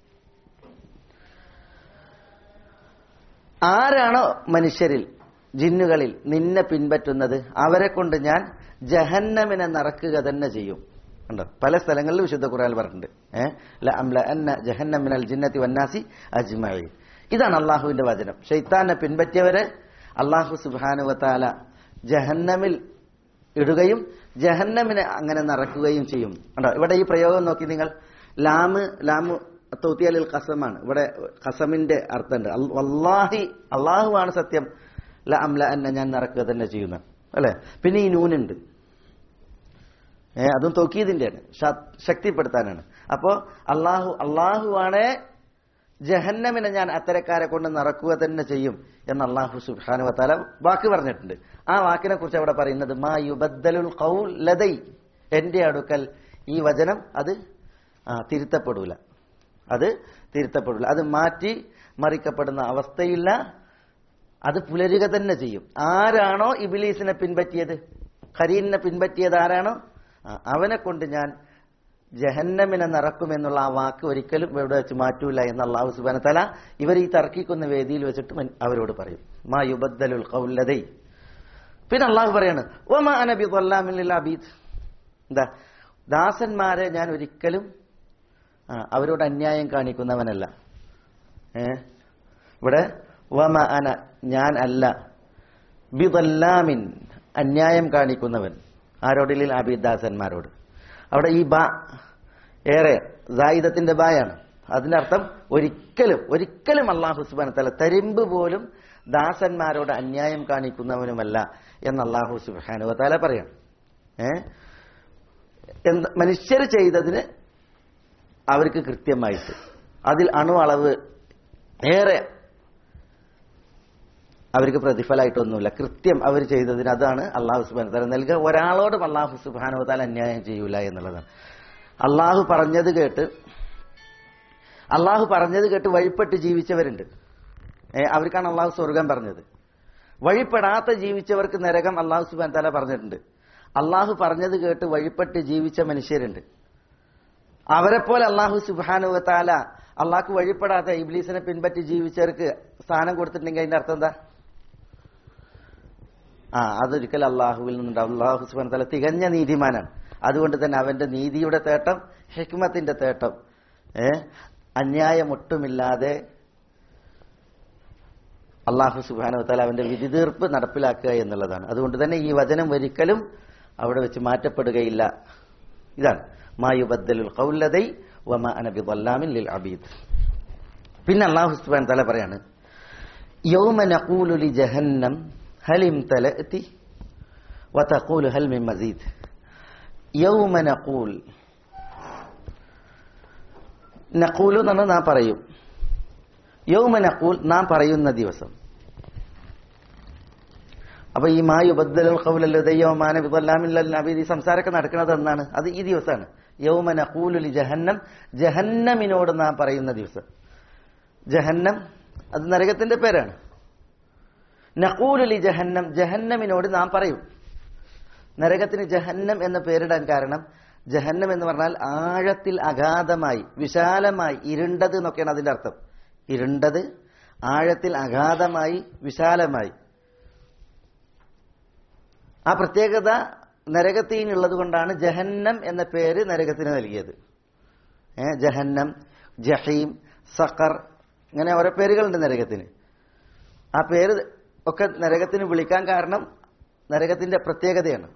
ആരാണോ മനുഷ്യരിൽ ജിന്നുകളിൽ നിന്നെ പിൻപറ്റുന്നത് അവരെ കൊണ്ട് ഞാൻ ജഹന്നമിനെ നിറക്കുക തന്നെ ചെയ്യും ഉണ്ടോ പല സ്ഥലങ്ങളിലും വിശുദ്ധ ഖുറാൻ പറഞ്ഞിട്ടുണ്ട് ഏഹ് ല അംല അന്ന ജഹന്നമിനൽ ജിന്നത്തി വന്നാസി അജ്മഈൻ ഇതാണ് അള്ളാഹുവിന്റെ വചനം ഷെയ്ത്താനെ പിൻപറ്റിയവരെ അള്ളാഹു സുബാനുവത്താല ജഹന്നമിൽ ഇടുകയും ജഹന്നമിനെ അങ്ങനെ നിറക്കുകയും ചെയ്യും ഉണ്ടോ ഇവിടെ ഈ പ്രയോഗം നോക്കി നിങ്ങൾ ലാമ് ലാമ് തൗത്തിയാലിൽ ഖസമാണ് ഇവിടെ ഖസമിന്റെ അർത്ഥമുണ്ട് അൽ- വല്ലാഹി അള്ളാഹുവാണ് സത്യം ല അംല അന്ന ഞാൻ നിറക്കുക തന്നെ ചെയ്യുന്ന അല്ലെ പിന്നെ ഈ നൂനുണ്ട് ഏ അതും തൊക്കീതിന്റെയാണ് ശ- ശക്തിപ്പെടുത്താനാണ് അപ്പോ അള്ളാഹു അള്ളാഹുവാണ് ജഹന്നമിനെ ഞാൻ അത്തരക്കാരെ കൊണ്ട് നിറക്കുക തന്നെ ചെയ്യും എന്ന് അള്ളാഹു സുബ്ഹാനു വതാല വാക്ക് പറഞ്ഞിട്ടുണ്ട് ആ വാക്കിനെ കുറിച്ച് അവിടെ പറയുന്നത് മാ യുബദ്ദലുൽ ഖൗൽ ലദൈ എന്റെ അടുക്കൽ ഈ വചനം അത് ആ, തിരുത്തപ്പെടൂല അത് തിരുത്തപ്പെടൂല അത് മാറ്റി മറിക്കപ്പെടുന്ന അവസ്ഥയില്ല അത് പുലരുക തന്നെ ചെയ്യും ആരാണോ ഇബിലീസിനെ പിൻപറ്റിയത് ഖരീലിനെ പിൻപറ്റിയത് ആരാണോ ആ, അവനെ കൊണ്ട് ഞാൻ ജഹന്നമിനെ നിറക്കുമെന്നുള്ള ആ വാക്ക് ഒരിക്കലും ഇവിടെ വെച്ച് മാറ്റൂല എന്ന് അള്ളാഹു സുബാന തല ഇവർ ഈ തർക്കിക്കുന്ന വേദിയിൽ വെച്ചിട്ട് മൻ- അവരോട് പറയും മാ യുബദ്ദലുൽ ഖൗലദൈ പിന്നെ അള്ളാഹു പറയാണ് ഒമാ അനബി തൊല്ലാമില്ല അബീദ് എന്താ ദാസന്മാരെ ഞാൻ ഒരിക്കലും ആ, അവരോട് അന്യായം കാണിക്കുന്നവനല്ല ഏ ഇവിടെ വമ അന ഞാൻ അല്ല ബിദല്ലാമിൻ അന്യായം കാണിക്കുന്നവൻ ആരോടില്ല അബിദാസന്മാരോട് അവിടെ ഈ ബ ഏറെ സായുധത്തിന്റെ ബായാണ് അതിന്റെ അർത്ഥം ഒരിക്കലും ഒരിക്കലും അള്ളാഹു സുബാന തല തരിമ്പ് പോലും ദാസന്മാരോട് അന്യായം കാണിക്കുന്നവനുമല്ല എന്ന് അള്ളാഹു സുബാനു തല പറയണം ഏ എന്താ മനുഷ്യർ ചെയ്തതിന് അവർക്ക് കൃത്യമായിട്ട് അതിൽ അണു അളവ് ഏറെ അവർക്ക് പ്രതിഫലമായിട്ടൊന്നുമില്ല കൃത്യം അവർ ചെയ്തതിന് അതാണ് അള്ളാഹു സുബാന താല നൽകുക ഒരാളോടും അള്ളാഹു സുബാനു താല അന്യായം ചെയ്യൂല എന്നുള്ളതാണ് അള്ളാഹു പറഞ്ഞത് കേട്ട് അള്ളാഹു പറഞ്ഞത് കേട്ട് വഴിപ്പെട്ട് ജീവിച്ചവരുണ്ട് ഏ, അവർക്കാണ് അള്ളാഹു സ്വർഗം പറഞ്ഞത് വഴിപ്പെടാത്ത ജീവിച്ചവർക്ക് നരകം അള്ളാഹു സുബാൻ താല പറഞ്ഞിട്ടുണ്ട് അള്ളാഹു പറഞ്ഞത് കേട്ട് വഴിപ്പെട്ട് ജീവിച്ച മനുഷ്യരുണ്ട് അവരെപ്പോലെ അള്ളാഹു സുബാനു താല അള്ളാഹ്ക്ക് വഴിപ്പെടാത്ത ഇബ്ലീസിനെ പിൻപറ്റി ജീവിച്ചവർക്ക് സ്ഥാനം കൊടുത്തിട്ടുണ്ടെങ്കിൽ അതിന്റെ അർത്ഥം എന്താ ആ അതൊരിക്കൽ അള്ളാഹുവിൽ നിന്നുണ്ട് അള്ളാഹു സുബാൻ താല തികഞ്ഞ നീതിമാനാണ് അതുകൊണ്ട് തന്നെ അവന്റെ നീതിയുടെ തേട്ടം ഹിക്മത്തിന്റെ തേട്ടം ഏ അന്യായമൊട്ടുമില്ലാതെ അള്ളാഹു സുബാനു താല അവന്റെ വിധി തീർപ്പ് നടപ്പിലാക്കുക എന്നുള്ളതാണ് അതുകൊണ്ട് തന്നെ ഈ വചനം ഒരിക്കലും അവിടെ വെച്ച് മാറ്റപ്പെടുകയില്ല ഇതാണ് മായുബദ്ദലുൽ ഖൗലദൈ വമ അനബി വല്ലാമിൻ ലിൽ അബീദ് പിന്നെ അള്ളാഹു സുബാൻ തല പറയാണ് യൗമ നഖൂലു ലി ജഹന്നം ഹൽ ഇംതലഅതി വതഖൂലു ഹൽ മിൻ മസീദ് യൗമ നഖൂൽ നഖൂലു എന്ന് പറഞ്ഞാൽ നാം പറയും യൗമ നഖൂൽ നാം പറയുന്ന ദിവസം അപ്പൊ ഈ മായു ബദ്ദലുൽ ഖൗലല്ലോ ദയ്യവമാന വിദല്ലാമില്ലബീദ് ഈ സംസാരമൊക്കെ നടക്കുന്നത് എന്നാണ് അത് ഈ ദിവസമാണ് യൗമ നഖൂലു ലി ജഹന്നം ജഹന്നമിനോട് നാം പറയുന്ന ദിവസം ജഹന്നം അത് നരകത്തിന്റെ പേരാണ് നഖൂലു ലി ജഹന്നം ജഹന്നമിനോട് നാം പറയും നരകത്തിന് ജഹന്നം എന്ന പേരിടാൻ കാരണം ജഹന്നം എന്ന് പറഞ്ഞാൽ ആഴത്തിൽ അഗാധമായി വിശാലമായി ഇരുണ്ടത് എന്നൊക്കെയാണ് അതിന്റെ അർത്ഥം ഇരുണ്ടത് ആഴത്തിൽ അഗാധമായി വിശാലമായി ആ പ്രത്യേകത നരകത്തീനുള്ളത് കൊണ്ടാണ് ജഹന്നം എന്ന പേര് നരകത്തിന് നൽകിയത് ഏ ജഹന്നം ജഹീം സഖർ ഇങ്ങനെ ഓരോ പേരുകളുണ്ട് നരകത്തിന് ആ പേര് ഒക്കെ നരകത്തിന് വിളിക്കാൻ കാരണം നരകത്തിന്റെ പ്രത്യേകതയാണ്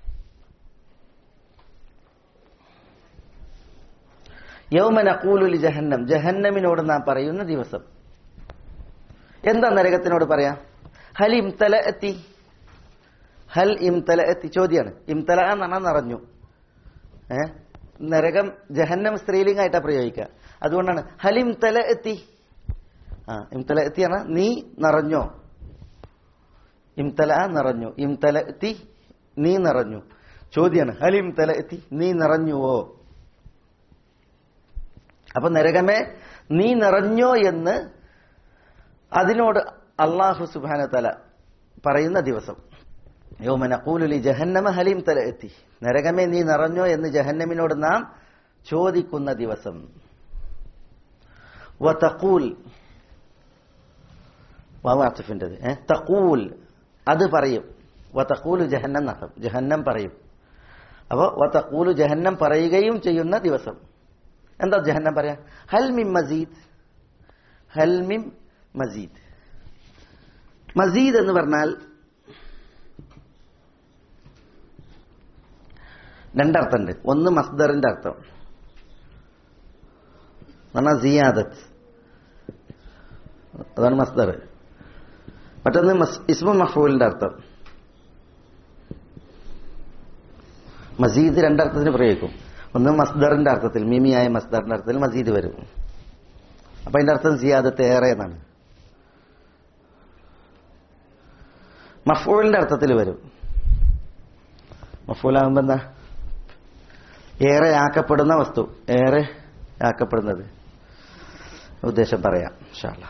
യൗമൻ അക്കൂലുലി ജഹന്നം ജഹന്നമിനോട് നാം പറയുന്ന ദിവസം എന്താ നരകത്തിനോട് പറയാം ഹൽ ഇംതല എത്തി ഹൽ ഇംതല എത്തി ചോദ്യാണ് ഇംതല എന്ന് പറഞ്ഞാൽ നിറഞ്ഞു ഏ നരകം ജഹന്നം സ്ത്രീലിംഗായിട്ടാ പ്രയോഗിക്കുക അതുകൊണ്ടാണ് ഹൽ ഇംതല എത്തി ആ ഇംതല എത്തി പറഞ്ഞാൽ നീ നിറഞ്ഞോ ഇംതല നിറഞ്ഞു ഇംതല എത്തി നീ നിറഞ്ഞു ചോദ്യാണ് ഹൽ ഇംതല എത്തി നീ നിറഞ്ഞുവോ അപ്പൊ നരകമേ നീ നിറഞ്ഞോ എന്ന് അതിനോട് അള്ളാഹു സുബാന തല പറയുന്ന ദിവസം യോമന കൂലുലി ജഹന്നമ ഹലീം തല എത്തി നരകമേ നീ നിറഞ്ഞോ എന്ന് ജഹന്നമിനോട് നാം ചോദിക്കുന്ന ദിവസം വതഖൂൽ വാവാത്തിഫിൻ്റെത് ഏ തഖൂൽ അത് പറയും വതഖൂലു ജഹന്നം നഖം ജഹന്നം പറയും അപ്പോൾ വതഖൂലു ജഹന്നം പറയുകയും ചെയ്യുന്ന ദിവസം എന്താ ജഹന്നം പറയാ ഹൽ മിം മസീദ് ഹൽ മിം മസീദ് മസീദ് എന്ന് പറഞ്ഞാൽ രണ്ടർത്ഥമുണ്ട് ഒന്ന് മസ്ദറിന്റെ അർത്ഥം പറഞ്ഞാൽ സിയാദത്ത് അതാണ് മസ്ദർ മറ്റൊന്ന് മസ് ഇസ്മു മഹ്ഫൂലിന്റെ അർത്ഥം മസീദ് രണ്ടർത്ഥത്തിന് പ്രയോഗിക്കും ഒന്ന് മസ്ദറിന്റെ അർത്ഥത്തിൽ മിമിയായ മസ്ദറിന്റെ അർത്ഥത്തിൽ മസീദ് വരും അപ്പൊ അതിന്റെ അർത്ഥം സിയാദത്ത് ഏറെ എന്നാണ് മഫൂലിന്റെ അർത്ഥത്തിൽ വരും മഫൂലാകുമ്പോ എന്താ ഏറെ ആക്കപ്പെടുന്ന വസ്തു ഏറെ ആക്കപ്പെടുന്നത് ഉദ്ദേശം പറയാം ഇൻഷാല്ലാ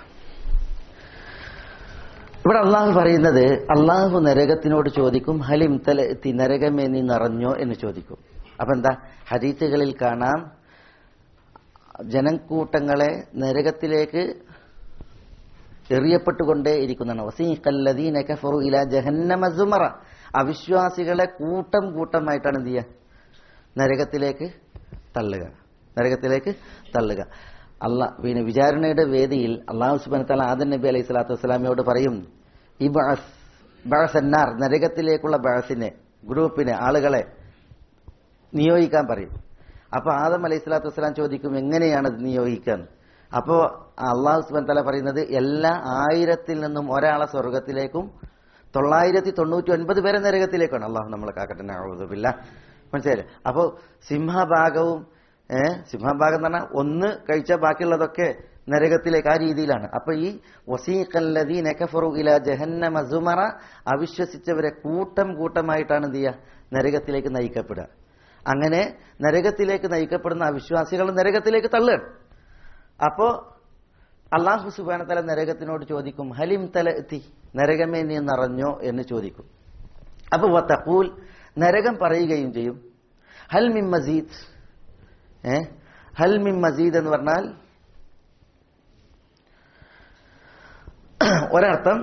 ഇവിടെ അള്ളാഹു പറയുന്നത് അള്ളാഹു നരകത്തിനോട് ചോദിക്കും ഹലിം തല എത്തി നരകമേ നീ നിറഞ്ഞോ എന്ന് ചോദിക്കും അപ്പൊ എന്താ ഹദീസുകളിൽ കാണാം ജനക്കൂട്ടങ്ങളെ നരകത്തിലേക്ക് എറിയപ്പെട്ടുകൊണ്ടേ ഇരിക്കുന്നതാണ് വസീഖല്ലദീന കഫറു ഇലാ ജഹന്നമ സുമറ അവിശ്വാസികളെ കൂട്ടം കൂട്ടമായിട്ടാണ് എന്ത് ചെയ്യുക നരകത്തിലേക്ക് തള്ളുക നരകത്തിലേക്ക് തള്ളുക അല്ല പിന്നെ വിചാരണയുടെ വേദിയിൽ അള്ളാഹു സുബാന തല ആദൻ നബി അലൈഹി സ്വലാത്തു വസ്സലാമിയോട് പറയും ഈ ബഅസ് ബഅസന്നാർ നരകത്തിലേക്കുള്ള ബഅസിനെ ഗ്രൂപ്പിനെ ആളുകളെ നിയോഗിക്കാൻ പറയും അപ്പൊ ആദം അലൈഹി സ്വലാത്തു വസ്സലാം ചോദിക്കും എങ്ങനെയാണ് ഇത് നിയോഗിക്കാൻ അപ്പോ അള്ളാഹു സുബാൻ തല പറയുന്നത് എല്ലാ ആയിരത്തിൽ നിന്നും ഒരാളെ സ്വർഗത്തിലേക്കും തൊള്ളായിരത്തി തൊണ്ണൂറ്റി ഒൻപത് പേരെ നരകത്തിലേക്കാണ് അള്ളാഹു നമ്മളെ കാക്കട്ടെ നഅൂദുബില്ല മനസ്സിലായില്ലേ അപ്പോ സിംഹഭാഗവും ഏഹ് സിംഹഭാഗം എന്ന് പറഞ്ഞാൽ ഒന്ന് കഴിച്ച ബാക്കിയുള്ളതൊക്കെ നരകത്തിലേക്ക് ആ രീതിയിലാണ് അപ്പൊ ഈ വസീഖല്ലദീ നെക്കഫറു ഇല ജഹന്നമ സുമറ അവിശ്വസിച്ചവരെ കൂട്ടം കൂട്ടമായിട്ടാണ് എന്ത് ചെയ്യുക നരകത്തിലേക്ക് നയിക്കപ്പെടുക അങ്ങനെ നരകത്തിലേക്ക് നയിക്കപ്പെടുന്ന അവിശ്വാസികൾ നരകത്തിലേക്ക് തള്ളുകയാണ് അപ്പോ അള്ളാഹു സുബാന തല നരകത്തിനോട് ചോദിക്കും ഹലിം തല എത്തി നരകമേ നീ നിറഞ്ഞോ എന്ന് ചോദിക്കും അപ്പൊ വത്തഖൂൽ നരകം പറയുകയും ചെയ്യും ഹൽ മിം മസീദ് ഏ ഹൽ മിം മസീദ് എന്ന് പറഞ്ഞാൽ ഒരർത്ഥം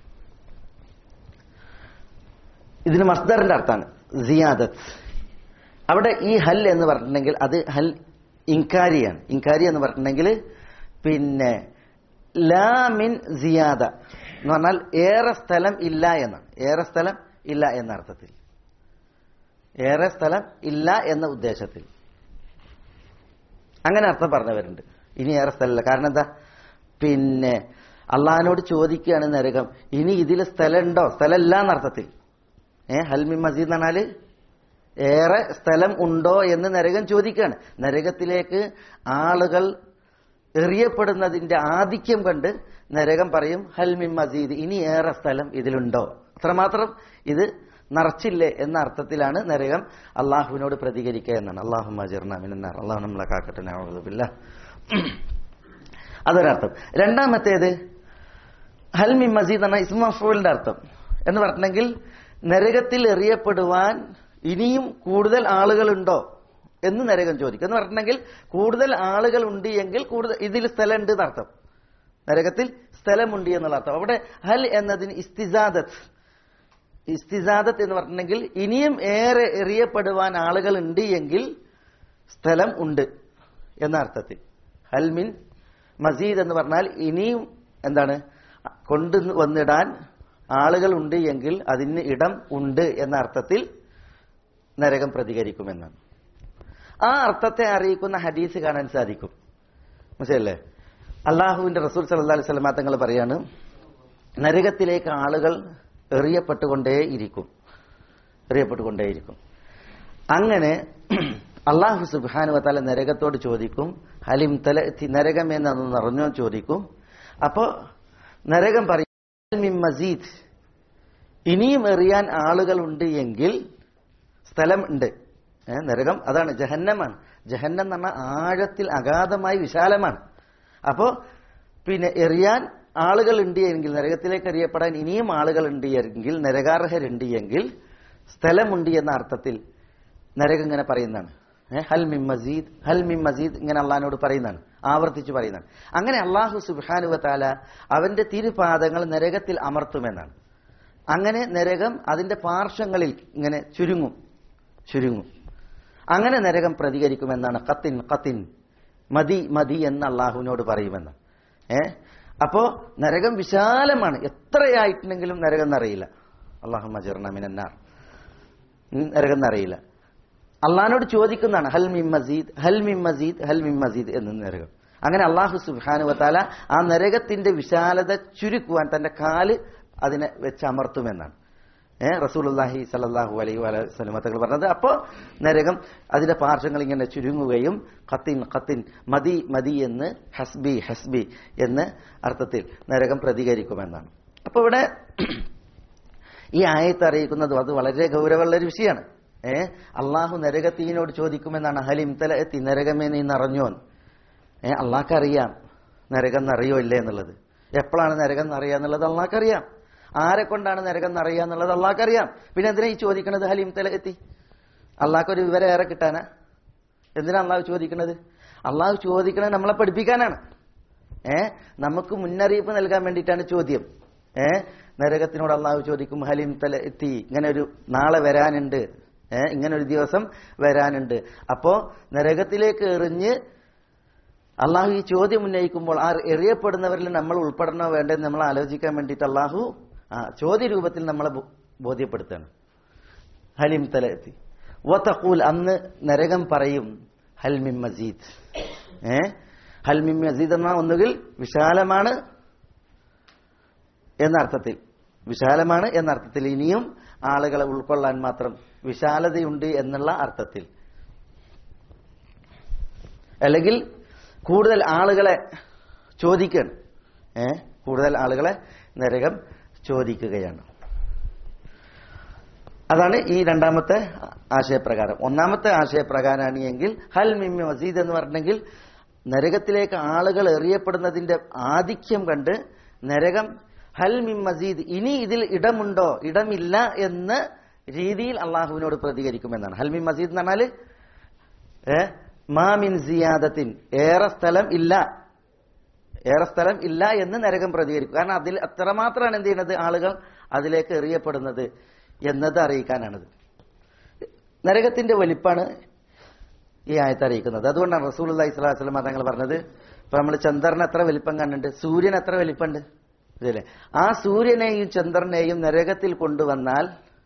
ഇതിന് മസ്ദറിന്റെ അർത്ഥമാണ് സിയാദത്ത് അവിടെ ഈ ഹൽ എന്ന് പറഞ്ഞിട്ടുണ്ടെങ്കിൽ അത് ഹൽ ഇൻകാരിയാണ് ഇൻകാരി എന്ന് പറഞ്ഞിട്ടുണ്ടെങ്കിൽ പിന്നെ ലാമിൻ സിയാദ എന്ന് പറഞ്ഞാൽ ഏറെ സ്ഥലം ഇല്ല എന്നാണ് ഏറെ സ്ഥലം ഇല്ല എന്ന അർത്ഥത്തിൽ ഏറെ സ്ഥലം ഇല്ല എന്ന ഉദ്ദേശത്തിൽ അങ്ങനെ അർത്ഥം പറഞ്ഞവരുണ്ട് ഇനി ഏറെ സ്ഥലമില്ല കാരണം എന്താ പിന്നെ അള്ളഹാനോട് ചോദിക്കുകയാണ് നരകം ഇനി ഇതിൽ സ്ഥലമുണ്ടോ സ്ഥലമില്ല എന്നർത്ഥത്തിൽ ഏ ഹൽമി മസീദ് എന്ന് പറഞ്ഞാല് ഏറെ സ്ഥലം ഉണ്ടോ എന്ന് നരകം ചോദിക്കുകയാണ് നരകത്തിലേക്ക് ആളുകൾ എറിയപ്പെടുന്നതിന്റെ ആധിക്യം കണ്ട് നരകം പറയും ഹൽമി മസീദ് ഇനി ഏറെ സ്ഥലം ഇതിലുണ്ടോ അത്രമാത്രം ഇത് നിറച്ചില്ലേ എന്ന അർത്ഥത്തിലാണ് നരകം അള്ളാഹുവിനോട് പ്രതികരിക്കുക എന്നാണ് അള്ളാഹു മജിർനാമിനാർ അള്ളാഹു നമ്മളെ കാക്കട്ടെ നഅൂദുബില്ലാ അതൊരർത്ഥം രണ്ടാമത്തേത് ഹൽമി മസീദ് എന്ന ഇസ്മഫൂലിന്റെ അർത്ഥം എന്ന് പറഞ്ഞിട്ടുണ്ടെങ്കിൽ നരകത്തിൽ എറിയപ്പെടുവാൻ ഇനിയും കൂടുതൽ ആളുകളുണ്ടോ എന്ന് നരകം ചോദിക്കും എന്ന് പറഞ്ഞിട്ടുണ്ടെങ്കിൽ കൂടുതൽ ആളുകൾ ഉണ്ട് എങ്കിൽ കൂടുതൽ ഇതിൽ സ്ഥലമുണ്ട് എന്നർത്ഥം നരകത്തിൽ സ്ഥലമുണ്ട് എന്നുള്ള അർത്ഥം അവിടെ ഹൽ എന്നതിന് ഇസ്തിസാദത്ത് ഇസ്തിസാദത്ത് എന്ന് പറഞ്ഞിട്ടുണ്ടെങ്കിൽ ഇനിയും ഏറെ എറിയപ്പെടുവാൻ ആളുകൾ ഉണ്ട് എങ്കിൽ സ്ഥലം ഉണ്ട് എന്ന അർത്ഥത്തിൽ ഹൽമിൻ മസീദ് എന്ന് പറഞ്ഞാൽ ഇനിയും എന്താണ് കൊണ്ടു വന്നിടാൻ ആളുകൾ ഉണ്ട് എങ്കിൽ അതിന് ഇടം ഉണ്ട് എന്ന അർത്ഥത്തിൽ നരകം പ്രതികരിക്കുമെന്നാണ് ആ അർത്ഥത്തെ അറിയിക്കുന്ന ഹദീസ് കാണാൻ സാധിക്കും മനസ്സിലല്ലേ അള്ളാഹുവിന്റെ റസൂൽ സല്ലല്ലാഹു അലൈഹി വസല്ലം തങ്ങൾ പറയാണ് നരകത്തിലേക്ക് ആളുകൾ എറിയപ്പെട്ടുകൊണ്ടേയിരിക്കും എറിയപ്പെട്ടുകൊണ്ടേയിരിക്കും അങ്ങനെ അള്ളാഹു സുബ്ഹാനു വതാല നരകത്തോട് ചോദിക്കും ഹലിം തല നരകം എന്നൊന്ന് നിറഞ്ഞോ ചോദിക്കും അപ്പോ നരകം പറയും മിൻ മസീദ് ഇനിയും എറിയാൻ ആളുകളുണ്ട് എങ്കിൽ സ്ഥലം ഉണ്ട് ഏ, നരകം അതാണ് ജഹന്നമാണ് ജഹന്നം എന്ന് പറഞ്ഞാൽ ആഴത്തിൽ അഗാധമായി വിശാലമാണ് അപ്പോ പിന്നെ എറിയാൻ ആളുകൾ ഉണ്ട് എങ്കിൽ നരകത്തിലേക്ക് എറിയപ്പെടാൻ ഇനിയും ആളുകൾ ഉണ്ട് എങ്കിൽ നരകാർഹരുണ്ട് എങ്കിൽ സ്ഥലമുണ്ട് എന്ന അർത്ഥത്തിൽ നരകം ഇങ്ങനെ പറയുന്നതാണ് ഏ, ഹൽ മിം മസീദ് ഹൽ മിം മസീദ് ഇങ്ങനെ അള്ളഹാനോട് പറയുന്നതാണ് ആവർത്തിച്ച് പറയുന്നതാണ് അങ്ങനെ അള്ളാഹു സുബാനുവ താല അവന്റെ തിരുപാദങ്ങൾ നരകത്തിൽ അമർത്തുമെന്നാണ് അങ്ങനെ നരകം അതിന്റെ പാർശ്വങ്ങളിൽ ഇങ്ങനെ ചുരുങ്ങും ചുരുങ്ങും അങ്ങനെ നരകം പ്രതികരിക്കുമെന്നാണ് കത്തിൻ കത്തിൻ മതി മതി എന്ന് അള്ളാഹുവിനോട് പറയുമെന്ന് ഏ അപ്പോ നരകം വിശാലമാണ് എത്രയായിട്ടുണ്ടെങ്കിലും നരകം എന്നറിയില്ല അള്ളാഹു മജർണമിനാർ നരകം എന്നറിയില്ല അള്ളഹാനോട് ചോദിക്കുന്നതാണ് ഹൽ മിം മസീദ് ഹൽ മിം മസീദ് ഹൽ മിം മസീദ് എന്ന് നരകം അങ്ങനെ അള്ളാഹു സുബാനു വത്താല ആ നരകത്തിന്റെ വിശാലത ചുരുക്കുവാൻ തന്റെ കാല് അതിനെ വെച്ച് അമർത്തുമെന്നാണ് ഏഹ് റസൂലുല്ലാഹി സല്ലാഹു അലൈഹി വലമത്തകൾ പറഞ്ഞത് അപ്പോൾ നരകം അതിന്റെ പാർശ്വങ്ങൾ ഇങ്ങനെ ചുരുങ്ങുകയും ഖത്തിൻ ഖത്തിൻ മതി മതി എന്ന് ഹസ്ബി ഹസ്ബി എന്ന് അർത്ഥത്തിൽ നരകം പ്രതികരിക്കുമെന്നാണ് അപ്പൊ ഇവിടെ ഈ ആയത്ത് അറിയിക്കുന്നത് അത് വളരെ ഗൗരവമുള്ള ഒരു വിഷയമാണ് ഏ അള്ളാഹു നരകത്തീനോട് ചോദിക്കുമെന്നാണ് ഹലിം തല എത്തി നരകമേ നീ നിറഞ്ഞോ ഏ അള്ളാഹ്ക്കറിയാം നരകം നിറയോ ഇല്ലേ എന്നുള്ളത് എപ്പോഴാണ് നരകം നിറയുക എന്നുള്ളത് അള്ളാഹ്ക്കറിയാം ആരെ കൊണ്ടാണ് നരകം നിറയുക എന്നുള്ളത് അള്ളാഹ്ക്കറിയാം പിന്നെ എന്തിനാ ഈ ചോദിക്കണത് ഹലിം തല എത്തി അള്ളാഹ്ക്ക് ഒരു വിവരം ഏറെ കിട്ടാനാ എന്തിനാ അള്ളാഹു ചോദിക്കണത് അള്ളാഹു ചോദിക്കണത് നമ്മളെ പഠിപ്പിക്കാനാണ് ഏ നമുക്ക് മുന്നറിയിപ്പ് നൽകാൻ വേണ്ടിയിട്ടാണ് ചോദ്യം ഏ നരകത്തിനോട് അള്ളാഹു ചോദിക്കും ഹലിം തല എത്തി ഇങ്ങനെ ഒരു നാളെ വരാനുണ്ട് ഏ ഇങ്ങനെ ഒരു ദിവസം വരാനുണ്ട് അപ്പോ നരകത്തിലേക്ക് എറിഞ്ഞ് അള്ളാഹു ഈ ചോദ്യം ഉന്നയിക്കുമ്പോൾ ആ എറിയപ്പെടുന്നവരിൽ നമ്മൾ ഉൾപ്പെടണോ വേണ്ടെന്ന് നമ്മൾ ആലോചിക്കാൻ വേണ്ടിയിട്ട് അള്ളാഹു ആ ചോദ്യ രൂപത്തിൽ നമ്മളെ ബോ- ബോധ്യപ്പെടുത്താണ് ഹലിം തല എത്തി വത്തഖൂൽ അന്ന് നരകം പറയും ഹൽമിം മസീദ് ഏ ഹൽമിം മസീദ് എന്ന ഒന്നുകിൽ വിശാലമാണ് എന്നർത്ഥത്തിൽ വിശാലമാണ് എന്നർത്ഥത്തിൽ ഇനിയും ആളുകളെ ഉൾക്കൊള്ളാൻ മാത്രം വിശാലതയുണ്ട് എന്നുള്ള അർത്ഥത്തിൽ അല്ലെങ്കിൽ കൂടുതൽ ആളുകളെ ചോദിക്കണം ഏ കൂടുതൽ ആളുകളെ നരകം ചോദിക്കുകയാണ് അതാണ് ഈ രണ്ടാമത്തെ ആശയപ്രകാരം ഒന്നാമത്തെ ആശയപ്രകാരമാണ് എങ്കിൽ ഹൽ മിമ്മി മസീദ് എന്ന് പറഞ്ഞെങ്കിൽ നരകത്തിലേക്ക് ആളുകൾ എറിയപ്പെടുന്നതിന്റെ ആധിക്യം കണ്ട് നരകം ഹൽ മിം മസീദ് ഇനി ഇതിൽ ഇടമുണ്ടോ ഇടമില്ല എന്ന രീതിയിൽ അള്ളാഹുവിനോട് പ്രതികരിക്കുമെന്നാണ് ഹൽ മിം മസീദ് എന്ന് പറഞ്ഞാൽ ഏ മാമിൻ സിയാദത്തിൻ ഏറെ സ്ഥലം ഇല്ല ഏറെ സ്ഥലം ഇല്ല എന്ന് നരകം പ്രതികരിക്കും കാരണം അതിൽ അത്രമാത്രമാണ് എന്ത് ചെയ്യുന്നത് ആളുകൾ അതിലേക്ക് എറിയപ്പെടുന്നത് എന്നത് അറിയിക്കാനാണിത് നരകത്തിന്റെ വലിപ്പാണ് ഈ ആയത്ത് അറിയിക്കുന്നത് അതുകൊണ്ടാണ് റസൂൽ അള്ളഹി സ്വലാഹു വസ്ലം തങ്ങൾ പറഞ്ഞത് ഇപ്പൊ നമ്മൾ ചന്ദ്രൻ എത്ര വലിപ്പം കണ്ടിട്ടുണ്ട് സൂര്യൻ എത്ര വലിപ്പമുണ്ട് ഇതല്ലേ ആ സൂര്യനെയും ചന്ദ്രനെയും നരകത്തിൽ കൊണ്ടുവന്നാൽ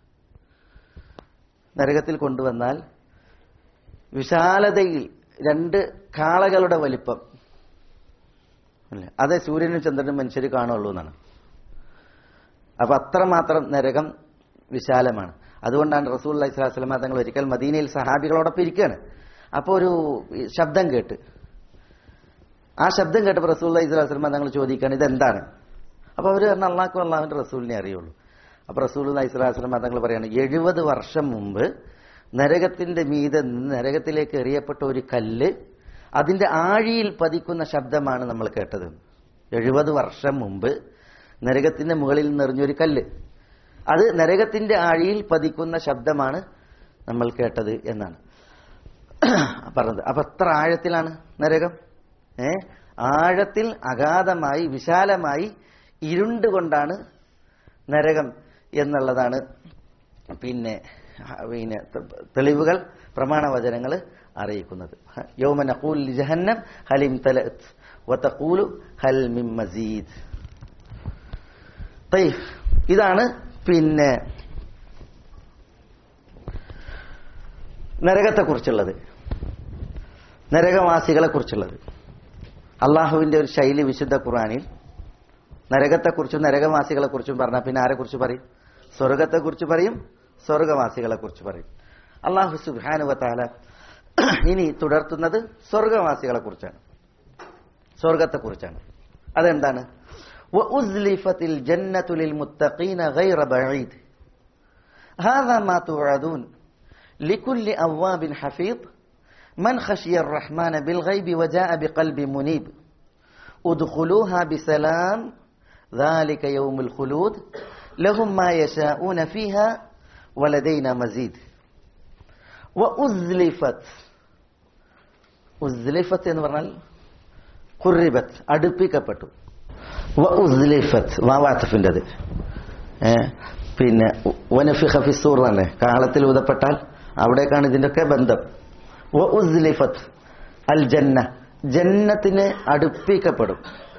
നരകത്തിൽ കൊണ്ടുവന്നാൽ വിശാലതയിൽ രണ്ട് കാളകളുടെ വലിപ്പം അല്ലേ അതേ സൂര്യനും ചന്ദ്രനും മനുഷ്യർ കാണുള്ളൂ എന്നാണ് അപ്പൊ അത്രമാത്രം നരകം വിശാലമാണ് അതുകൊണ്ടാണ് റസൂൽ അലൈഹി സ്വലാഹു വസ്ലമ തങ്ങൾ ഒരിക്കൽ മദീനയിൽ സഹാബികളോടൊപ്പം ഇരിക്കുകയാണ് അപ്പോൾ ഒരു ശബ്ദം കേട്ട് ആ ശബ്ദം കേട്ടപ്പോൾ റസൂൽ അലൈഹി സ്വലാഹു വസ്ലമ തങ്ങൾ ചോദിക്കുകയാണ് ഇതെന്താണ് അപ്പൊ അവർ പറഞ്ഞ അള്ളാഹ്ക്കും അള്ളാഹുവിന്റെ റസൂലിനെ അറിയുള്ളൂ അപ്പൊ റസൂൽ അലൈഹി സ്വലാഹു വസ്ലമ തങ്ങൾ പറയാണ് എഴുപത് വർഷം മുമ്പ് നരകത്തിന്റെ മീതെ നിന്ന് നരകത്തിലേക്ക് എറിയപ്പെട്ട ഒരു കല്ല് അതിന്റെ ആഴിയിൽ പതിക്കുന്ന ശബ്ദമാണ് നമ്മൾ കേട്ടത് എഴുപത് വർഷം മുമ്പ് നരകത്തിന്റെ മുകളിൽ നിറഞ്ഞൊരു കല്ല് അത് നരകത്തിന്റെ ആഴിയിൽ പതിക്കുന്ന ശബ്ദമാണ് നമ്മൾ കേട്ടത് എന്നാണ് പറഞ്ഞത് അപ്പൊ എത്ര ആഴത്തിലാണ് നരകം ഏ ആഴത്തിൽ അഗാധമായി വിശാലമായി ഇരുണ്ടുകൊണ്ടാണ് നരകം എന്നുള്ളതാണ് പിന്നെ ആ, പിന്നെ ത- തെളിവുകൾ പ്രമാണവചനങ്ങൾ അറിയിക്കുന്നത് യൗമ നഖൂൽ ലി ജഹന്നം ഹലിം തലഅത് വതഖൂലു ഹൽ മിൻ മസീദ് തയ്യ് ഇതാണ് പിന്നെ നരകത്തെക്കുറിച്ചുള്ളത് നരകവാസികളെ കുറിച്ചുള്ളത് അള്ളാഹുവിന്റെ ഒരു ശൈലി വിശുദ്ധ ഖുറാനിൽ നരകത്തെക്കുറിച്ചും നരകവാസികളെ കുറിച്ചും പറഞ്ഞാൽ പിന്നെ ആരെ കുറിച്ച് പറയും സ്വർഗത്തെക്കുറിച്ച് പറയും സ്വർഗവാസികളെ കുറിച്ച് പറയും അള്ളാഹു സുബാനുവത്താല ഇനി തുടർത്തുന്നത് സ്വർഗവാസികളെ കുറിച്ചാണ് സ്വർഗത്തെക്കുറിച്ചാണ് അതെന്താണ് وأزلفت الجنة للمتقين غير بعيد هذا ما توعدون لكل أواب حفيظ من خشي الرحمن بالغيب وجاء بقلب منيب ادخلوها بسلام ذلك يوم الخلود لهم ما يشاءون فيها ولدينا مزيد وأزلفت ഉസ്ലിഫത്ത് എന്ന് പറഞ്ഞാൽ കുറിബത്ത് അടുപ്പിക്കപ്പെട്ടു വ ഉസ്ലിഫത്ത് വാവാത്തഫിൻ്റെ അത് ഏ, പിന്നെ വനഫിഖ ഫിസൂർ തന്നെ കാളത്തിൽ ഊതപ്പെട്ടാൽ അവിടേക്കാണ് ഇതിൻ്റെയൊക്കെ ബന്ധം വ ഉസ്ലിഫത്ത് അൽ ജന്ന ജന്നത്തിന് അടുപ്പിക്കപ്പെടും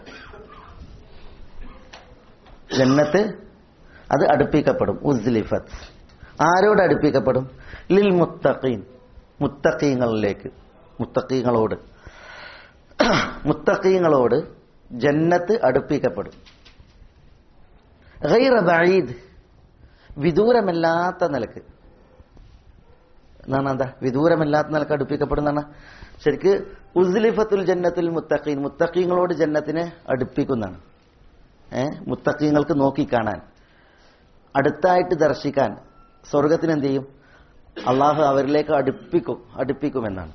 ജന്നത്ത് അത് അടുപ്പിക്കപ്പെടും ഉസ്ലിഫത്ത് ആരോട് അടുപ്പിക്കപ്പെടും ലിൽ മുത്തഖീൻ മുത്തഖീങ്ങളിലേക്ക് മുത്തഖീങ്ങളോട് മുത്തഖീങ്ങളോട് ജന്നത്ത് അടുപ്പിക്കപ്പെടും ഗൈറ ബഈദ് വിദൂരമല്ലാത്ത നിലക്ക് എന്നാണ് എന്താ വിദൂരമല്ലാത്ത നിലക്ക് അടുപ്പിക്കപ്പെടുന്നതാണ് ശരിക്ക് ഉസ്ലിഫത്തുൽ ജന്നത്തുൽ മുത്തഖീൻ മുത്തഖീങ്ങളോട് ജന്നത്തിനെ അടുപ്പിക്കുന്നതാണ് ഏ മുത്തഖീങ്ങൾക്ക് നോക്കിക്കാണാൻ അടുത്തായിട്ട് ദർശിക്കാൻ സ്വർഗത്തിന് എന്ത് ചെയ്യും അള്ളാഹു അവരിലേക്ക് അടുപ്പിക്കും അടുപ്പിക്കുമെന്നാണ്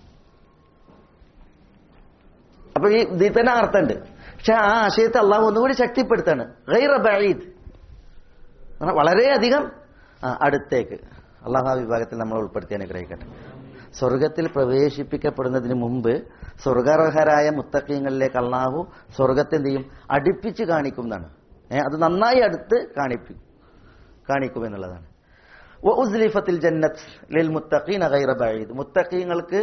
അപ്പൊ ഈ ഇതിൽ തന്നെ അർത്ഥമുണ്ട് പക്ഷെ ആ ആശയത്തെ അള്ളാഹു ഒന്നുകൂടി ശക്തിപ്പെടുത്താണ് ഗൈറ ബഈദ് എന്ന് പറഞ്ഞാൽ വളരെയധികം ആ, അടുത്തേക്ക് അള്ളാഹു ആ വിഭാഗത്തിൽ നമ്മൾ ഉൾപ്പെടുത്തി അനുഗ്രഹിക്കട്ടെ സ്വർഗത്തിൽ പ്രവേശിപ്പിക്കപ്പെടുന്നതിന് മുമ്പ് സ്വർഗാർഹരായ മുത്തക്കീങ്ങളിലേക്ക് അള്ളാഹു സ്വർഗത്തെ എന്ത് ചെയ്യും അടുപ്പിച്ച് കാണിക്കും എന്നാണ് ഏഹ് അത് നന്നായി അടുത്ത് കാണിപ്പി കാണിക്കും എന്നുള്ളതാണ് ഉസ്ലിഫത്തിൽ ജന്നത്ത് ലിൽ മുത്തഖീന ഗൈറ ബഈദ് മുത്തഖീങ്ങൾക്ക്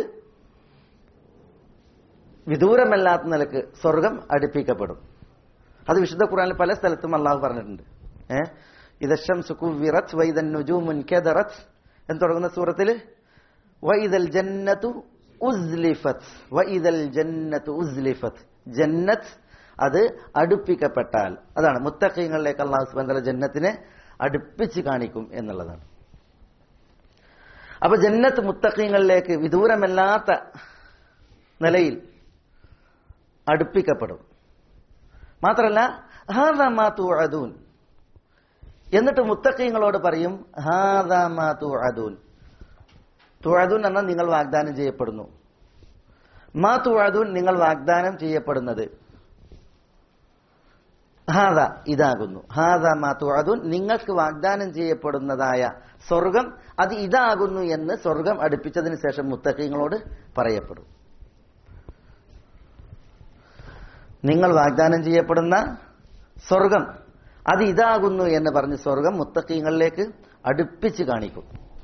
വിദൂരമല്ലാത്ത നിലക്ക് സ്വർഗം അടുപ്പിക്കപ്പെടും അത് വിശുദ്ധ ഖുറാനിൽ പല സ്ഥലത്തും അള്ളാഹു പറഞ്ഞിട്ടുണ്ട് ഏഹ് ഇദശം സുക്കുവിറത്ത് വൈദൻ നുജൂമുൻ കെദറത്ത് എന്ന് തുടങ്ങുന്ന സൂറത്തിൽ വൈദൽ ജന്നത്തു ഉസ്ലിഫത്ത് വൈദൽ ജന്നത്തു ഉസ്ലിഫത്ത് ജന്നത്ത് അത് അടുപ്പിക്കപ്പെട്ടാൽ അതാണ് മുത്തഖീങ്ങളിലേക്ക് അള്ളാഹു സുബാൻ ജന്നത്തിനെ അടുപ്പിച്ച് കാണിക്കും എന്നുള്ളതാണ് അപ്പൊ ജന്നത്ത് മുത്തഖീങ്ങളിലേക്ക് വിദൂരമല്ലാത്ത നിലയിൽ അടുപ്പിക്കപ്പെടും മാത്രല്ല ഹാദാ മാ തുഅദൂൻ എന്നിട്ട് മുത്തഖീങ്ങളോട് പറയും ഹാദാ മാ തുഅദൂൻ തുഅദൂൻ എന്നാൽ നിങ്ങൾ വാഗ്ദാനം ചെയ്യപ്പെടുന്നു മാ തുഅദൂൻ നിങ്ങൾ വാഗ്ദാനം ചെയ്യപ്പെടുന്നത് ഹാദ ഇതാകുന്നു ഹാദ മാ തുഅദൂൻ നിങ്ങൾക്ക് വാഗ്ദാനം ചെയ്യപ്പെടുന്നതായ സ്വർഗം അത് ഇതാകുന്നു എന്ന് സ്വർഗം അടുപ്പിച്ചതിന് ശേഷം മുത്തഖീങ്ങളോട് പറയപ്പെടും നിങ്ങൾ വാഗ്ദാനം ചെയ്യപ്പെടുന്ന സ്വർഗം അത് ഇതാകുന്നു എന്ന് പറഞ്ഞ് സ്വർഗം മുത്തക്കീങ്ങളിലേക്ക് അടുപ്പിച്ച് കാണിക്കും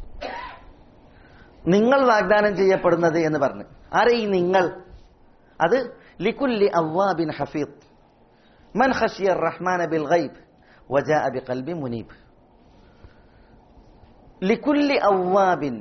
നിങ്ങൾ വാഗ്ദാനം ചെയ്യപ്പെടുന്നത് എന്ന് പറഞ്ഞ് ആരെ ഈ നിങ്ങൾ അത് ലിക്കുല്ലി അവ്വാബിൻ ഹഫീദ് മൻ ഖശിയ റഹ്മാന ബിൽ ഗൈബ് വജാഅ ബിഖൽബി മുനീബ് ലിക്കുല്ലി അവ്വാബിൻ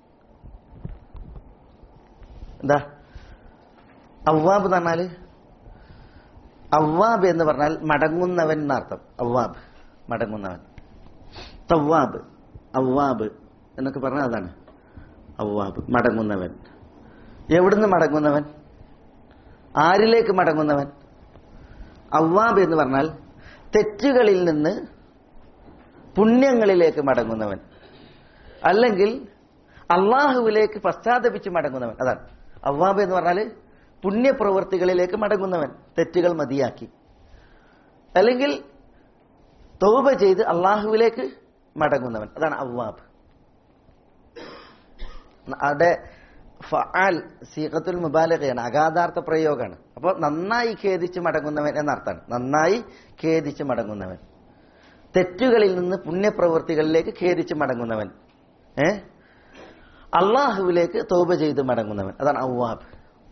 എന്താ അവ്വാബ് എന്ന് പറഞ്ഞാല് അവ്വാബ് എന്ന് പറഞ്ഞാൽ മടങ്ങുന്നവൻ എന്നർത്ഥം അവ്വാബ് മടങ്ങുന്നവൻ തവ്വാബ് അവ്വാബ് എന്നൊക്കെ പറഞ്ഞാൽ അതാണ് അവ്വാബ് മടങ്ങുന്നവൻ എവിടുന്ന് മടങ്ങുന്നവൻ ആരിലേക്ക് മടങ്ങുന്നവൻ അവ്വാബ് എന്ന് പറഞ്ഞാൽ തെറ്റുകളിൽ നിന്ന് പുണ്യങ്ങളിലേക്ക് മടങ്ങുന്നവൻ അല്ലെങ്കിൽ അള്ളാഹുവിലേക്ക് പശ്ചാത്തപിച്ച് മടങ്ങുന്നവൻ അതാണ് അവ്വാബ് എന്ന് പറഞ്ഞാൽ പുണ്യപ്രവൃത്തികളിലേക്ക് മടങ്ങുന്നവൻ തെറ്റുകൾ മതിയാക്കി അല്ലെങ്കിൽ തൗബ ചെയ്ത് അള്ളാഹുവിലേക്ക് മടങ്ങുന്നവൻ അതാണ് അവ്വാബ് അവിടെ ഫആൽ സീഖത്തുൽ മുബാലകയാണ് അഗാധാർത്ഥ പ്രയോഗമാണ് അപ്പോൾ നന്നായി ഖേദിച്ച് മടങ്ങുന്നവൻ എന്നർത്ഥമാണ് നന്നായി ഖേദിച്ച് മടങ്ങുന്നവൻ തെറ്റുകളിൽ നിന്ന് പുണ്യപ്രവൃത്തികളിലേക്ക് ഖേദിച്ച് മടങ്ങുന്നവൻ ഏ അള്ളാഹുവിലേക്ക് തോപ ചെയ്ത് മടങ്ങുന്നവൻ അതാണ് ഔവാബ്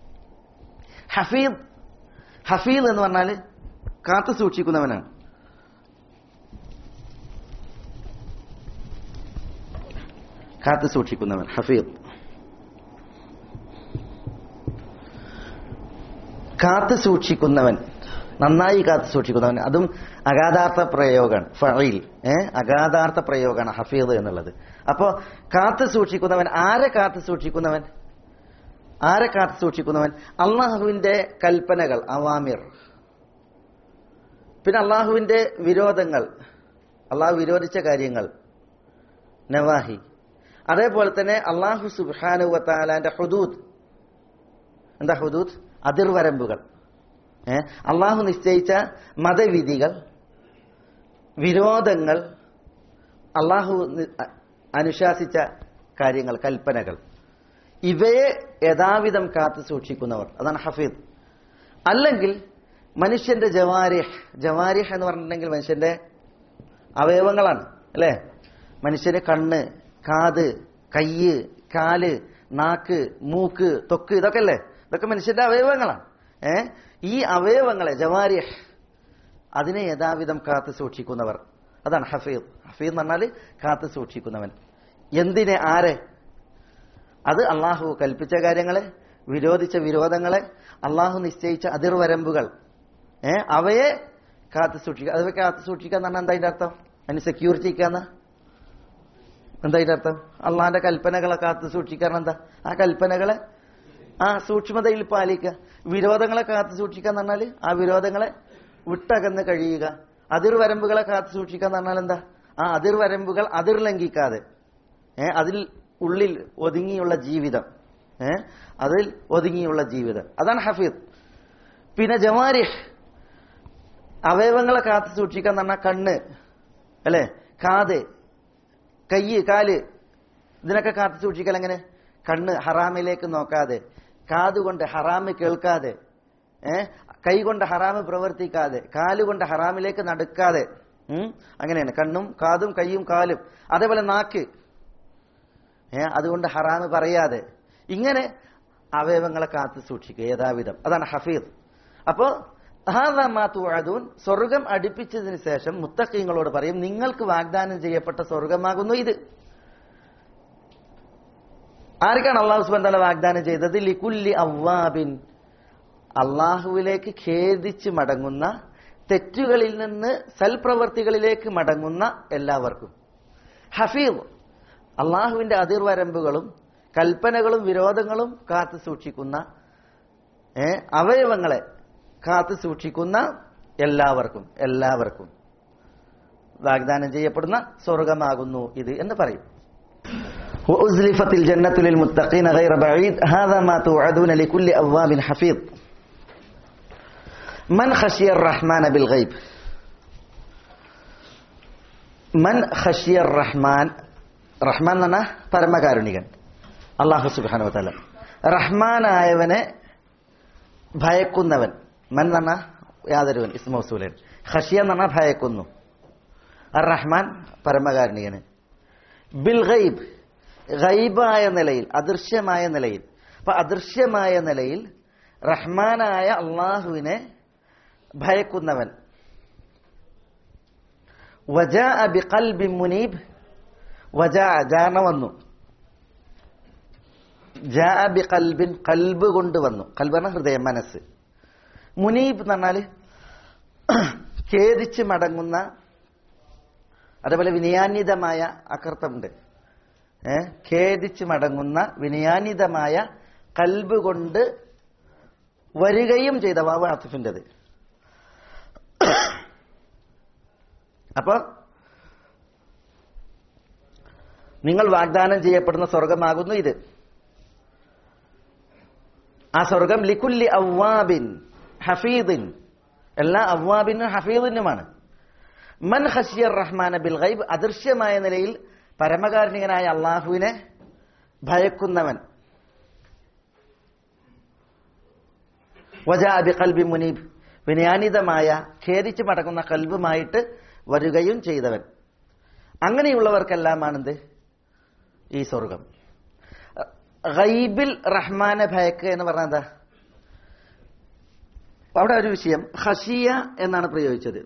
ഹഫീദ് ഹഫീദ് എന്ന് പറഞ്ഞാൽ കാത്തു സൂക്ഷിക്കുന്നവനാണ് കാത്തു സൂക്ഷിക്കുന്നവൻ ഹഫീദ് കാത്തു സൂക്ഷിക്കുന്നവൻ നന്നായി കാത്തു സൂക്ഷിക്കുന്നവൻ അതും അഗാധാർത്ഥ പ്രയോഗമാണ് ഫയിൽ ഏ അഗാധാർത്ഥ പ്രയോഗമാണ് ഹഫീദ് എന്നുള്ളത് അപ്പോ കാത്തു സൂക്ഷിക്കുന്നവൻ ആരെ കാത്തു സൂക്ഷിക്കുന്നവൻ ആരെ കാത്തു സൂക്ഷിക്കുന്നവൻ അള്ളാഹുവിന്റെ കൽപ്പനകൾ അവാമിർ പിന്നെ അള്ളാഹുവിന്റെ വിരോധങ്ങൾ അള്ളാഹു വിരോധിച്ച കാര്യങ്ങൾ നവാഹി അതേപോലെ തന്നെ അള്ളാഹു സുബാനുവത്താലാന്റെ ഹുദൂദ് എന്താ ഹുദൂദ് അതിർവരമ്പുകൾ ഏ അള്ളാഹു നിശ്ചയിച്ച മതവിധികൾ വിരോധങ്ങൾ അള്ളാഹു നി- അ- അനുശാസിച്ച കാര്യങ്ങൾ കൽപ്പനകൾ ഇവയെ യഥാവിധം കാത്തു സൂക്ഷിക്കുന്നവർ അതാണ് ഹഫീദ് അല്ലെങ്കിൽ മനുഷ്യന്റെ ജവാരിഹ് ജവാരിഹ് എന്ന് പറഞ്ഞിട്ടുണ്ടെങ്കിൽ മനുഷ്യന്റെ അവയവങ്ങളാണ് അല്ലേ മനുഷ്യന് കണ്ണ് കാത് കയ്യ് കാല് നാക്ക് മൂക്ക് തൊക്ക് ഇതൊക്കെ അല്ലേ ഇതൊക്കെ മനുഷ്യന്റെ അവയവങ്ങളാണ് ഏ ഈ അവയവങ്ങളെ ജവാരിഹ് അതിനെ യഥാവിധം കാത്തു സൂക്ഷിക്കുന്നവർ അതാണ് ഹഫീദ് ഹഫീദ് എന്ന് പറഞ്ഞാൽ കാത്തു സൂക്ഷിക്കുന്നവൻ എന്തിനെ ആരെ അത് അള്ളാഹു കൽപ്പിച്ച കാര്യങ്ങളെ വിരോധിച്ച വിരോധങ്ങളെ അള്ളാഹു നിശ്ചയിച്ച അതിർവരമ്പുകൾ ഏ അവയെ കാത്തു സൂക്ഷിക്കുക അതൊക്കെ കാത്തു സൂക്ഷിക്കുക എന്ന് പറഞ്ഞാൽ എന്താ അതിന്റെ അർത്ഥം അതിന് സെക്യൂരിറ്റിക്കാന്ന എന്താ അതിന്റെ അർത്ഥം അള്ളാഹിന്റെ കൽപ്പനകളെ കാത്തു സൂക്ഷിക്കാൻ എന്താ ആ കൽപ്പനകളെ ആ സൂക്ഷ്മതയിൽ പാലിക്കുക വിരോധങ്ങളെ കാത്തു സൂക്ഷിക്കുക എന്ന് പറഞ്ഞാൽ ആ വിരോധങ്ങളെ വിട്ടകന്ന് കഴിയുക അതിർവരമ്പുകളെ കാത്തു സൂക്ഷിക്കുക എന്ന് പറഞ്ഞാൽ എന്താ ആ അതിർവരമ്പുകൾ അതിർ ലംഘിക്കാതെ ഏ അതിൽ ഉള്ളിൽ ഒതുങ്ങിയുള്ള ജീവിതം ഏ അതിൽ ഒതുങ്ങിയുള്ള ജീവിതം അതാണ് ഹഫീദ് പിന്നെ ജമാരിഹ് അവയവങ്ങളെ കാത്തു സൂക്ഷിക്കുക എന്ന് പറഞ്ഞാൽ കണ്ണ് അല്ലെ കാത് കയ്യ് കാല് ഇതിനൊക്കെ കാത്തു സൂക്ഷിക്കൽ എങ്ങനെ കണ്ണ് ഹറാമിലേക്ക് നോക്കാതെ കാതുകൊണ്ട് ഹറാമ് കേൾക്കാതെ ഏ കൈ കൊണ്ട് ഹറാമ് പ്രവർത്തിക്കാതെ കാലുകൊണ്ട് ഹറാമിലേക്ക് നടക്കാതെ ഉം? അങ്ങനെയാണ് കണ്ണും കാതും കൈയും കാലും അതേപോലെ നാക്ക് ഏ അതുകൊണ്ട് ഹറാമ് പറയാതെ ഇങ്ങനെ അവയവങ്ങളെ കാത്തു സൂക്ഷിക്കുക യഥാവിധം അതാണ് ഹഫീദ് അപ്പോ ൂൻ സ്വർഗം അടുപ്പിച്ചതിന് ശേഷം മുത്തക്കീങ്ങളോട് പറയും നിങ്ങൾക്ക് വാഗ്ദാനം ചെയ്യപ്പെട്ട സ്വർഗമാകുന്നു ഇത് ആർക്കാണ് അള്ളാഹു സുബന്ധല വാഗ്ദാനം ചെയ്തത് ലിക്കുല്ലി അവ്വാബിൻ അള്ളാഹുവിലേക്ക് ഖേദിച്ച് മടങ്ങുന്ന തെറ്റുകളിൽ നിന്ന് സൽപ്രവർത്തികളിലേക്ക് മടങ്ങുന്ന എല്ലാവർക്കും ഹഫീദ് അള്ളാഹുവിന്റെ അതിർവരമ്പുകളും കൽപ്പനകളും വിരോധങ്ങളും കാത്തു സൂക്ഷിക്കുന്ന ഏ, അവയവങ്ങളെ കാത്തു സൂക്ഷിക്കുന്ന എല്ലാവർക്കും എല്ലാവർക്കും വാഗ്ദാനം ചെയ്യപ്പെടുന്ന സ്വർഗമാകുന്നു ഇത് എന്ന് പറയും وأزلفت الجنة للمتقين غير بعيد هذا ما توعدون لكل أواب حفيظ من خشي الرحمن بالغيب من خشي الرحمن റഹ്മാൻ എന്ന് പറഞ്ഞാൽ പരമകാരുണികൻ അള്ളാഹു സുബാന വത്തല റഹ്മാനായവനെ ഭയക്കുന്നവൻ മൻ എന്ന് പറഞ്ഞാൽ യാതൊരുവൻ ഇസ്മോസൂലൻ ഖഷിയ എന്ന് പറഞ്ഞാൽ ഭയക്കുന്നു അർ റഹ്മാൻ പരമകാരുണികന് ബിൽ ഗൈബ് ഗൈബായ നിലയിൽ അദൃശ്യമായ നിലയിൽ അപ്പൊ അദൃശ്യമായ നിലയിൽ റഹ്മാനായ അള്ളാഹുവിനെ ഭയക്കുന്നവൻ വജാ ബിഖൽബിൻ മുനീബ് വജാ ജാന വന്നു ജാ ബി കൽബിൻ കൽബ് കൊണ്ടുവന്നു കൽബാണ് ഹൃദയം മനസ്സ് മുനീബ് എന്ന് പറഞ്ഞാല് ഖേദിച്ച് മടങ്ങുന്ന അതേപോലെ വിനയാന്വിതമായ അകർത്തമുണ്ട് ഏ ഖേദിച്ച് മടങ്ങുന്ന വിനയാന്വിതമായ കൽബ് കൊണ്ട് വരികയും ചെയ്ത വാവ് ആത്തിഫിൻ്റെത് അപ്പൊ നിങ്ങൾ വാഗ്ദാനം ചെയ്യപ്പെടുന്ന സ്വർഗമാകുന്നു ഇത് ആ സ്വർഗം ലിക്കുല്ലി അവ്വാബിൻ ഹഫീദിൻ എല്ലാ അവ്വാബിനും ഹഫീദിനുമാണ് മൻ ഹഷിയർ റഹ്മാന ബിൽ ഗൈബ് അദൃശ്യമായ നിലയിൽ പരമകാരുണികനായ അള്ളാഹുവിനെ ഭയക്കുന്നവൻ വജാ ബി കൽബി മുനീബ് വിനയാനിതമായ ഖേദിച്ച് മടങ്ങുന്ന കൽബുമായിട്ട് വരികയും ചെയ്തവൻ അങ്ങനെയുള്ളവർക്കെല്ലാമാണെന്ത് ഈ സ്വർഗം ഗൈബിൽ റഹ്മാനെ ഭയക്കുക എന്ന് പറഞ്ഞാൽ എന്താ അവിടെ ഒരു വിഷയം ഹഷിയ എന്നാണ് പ്രയോഗിച്ചത്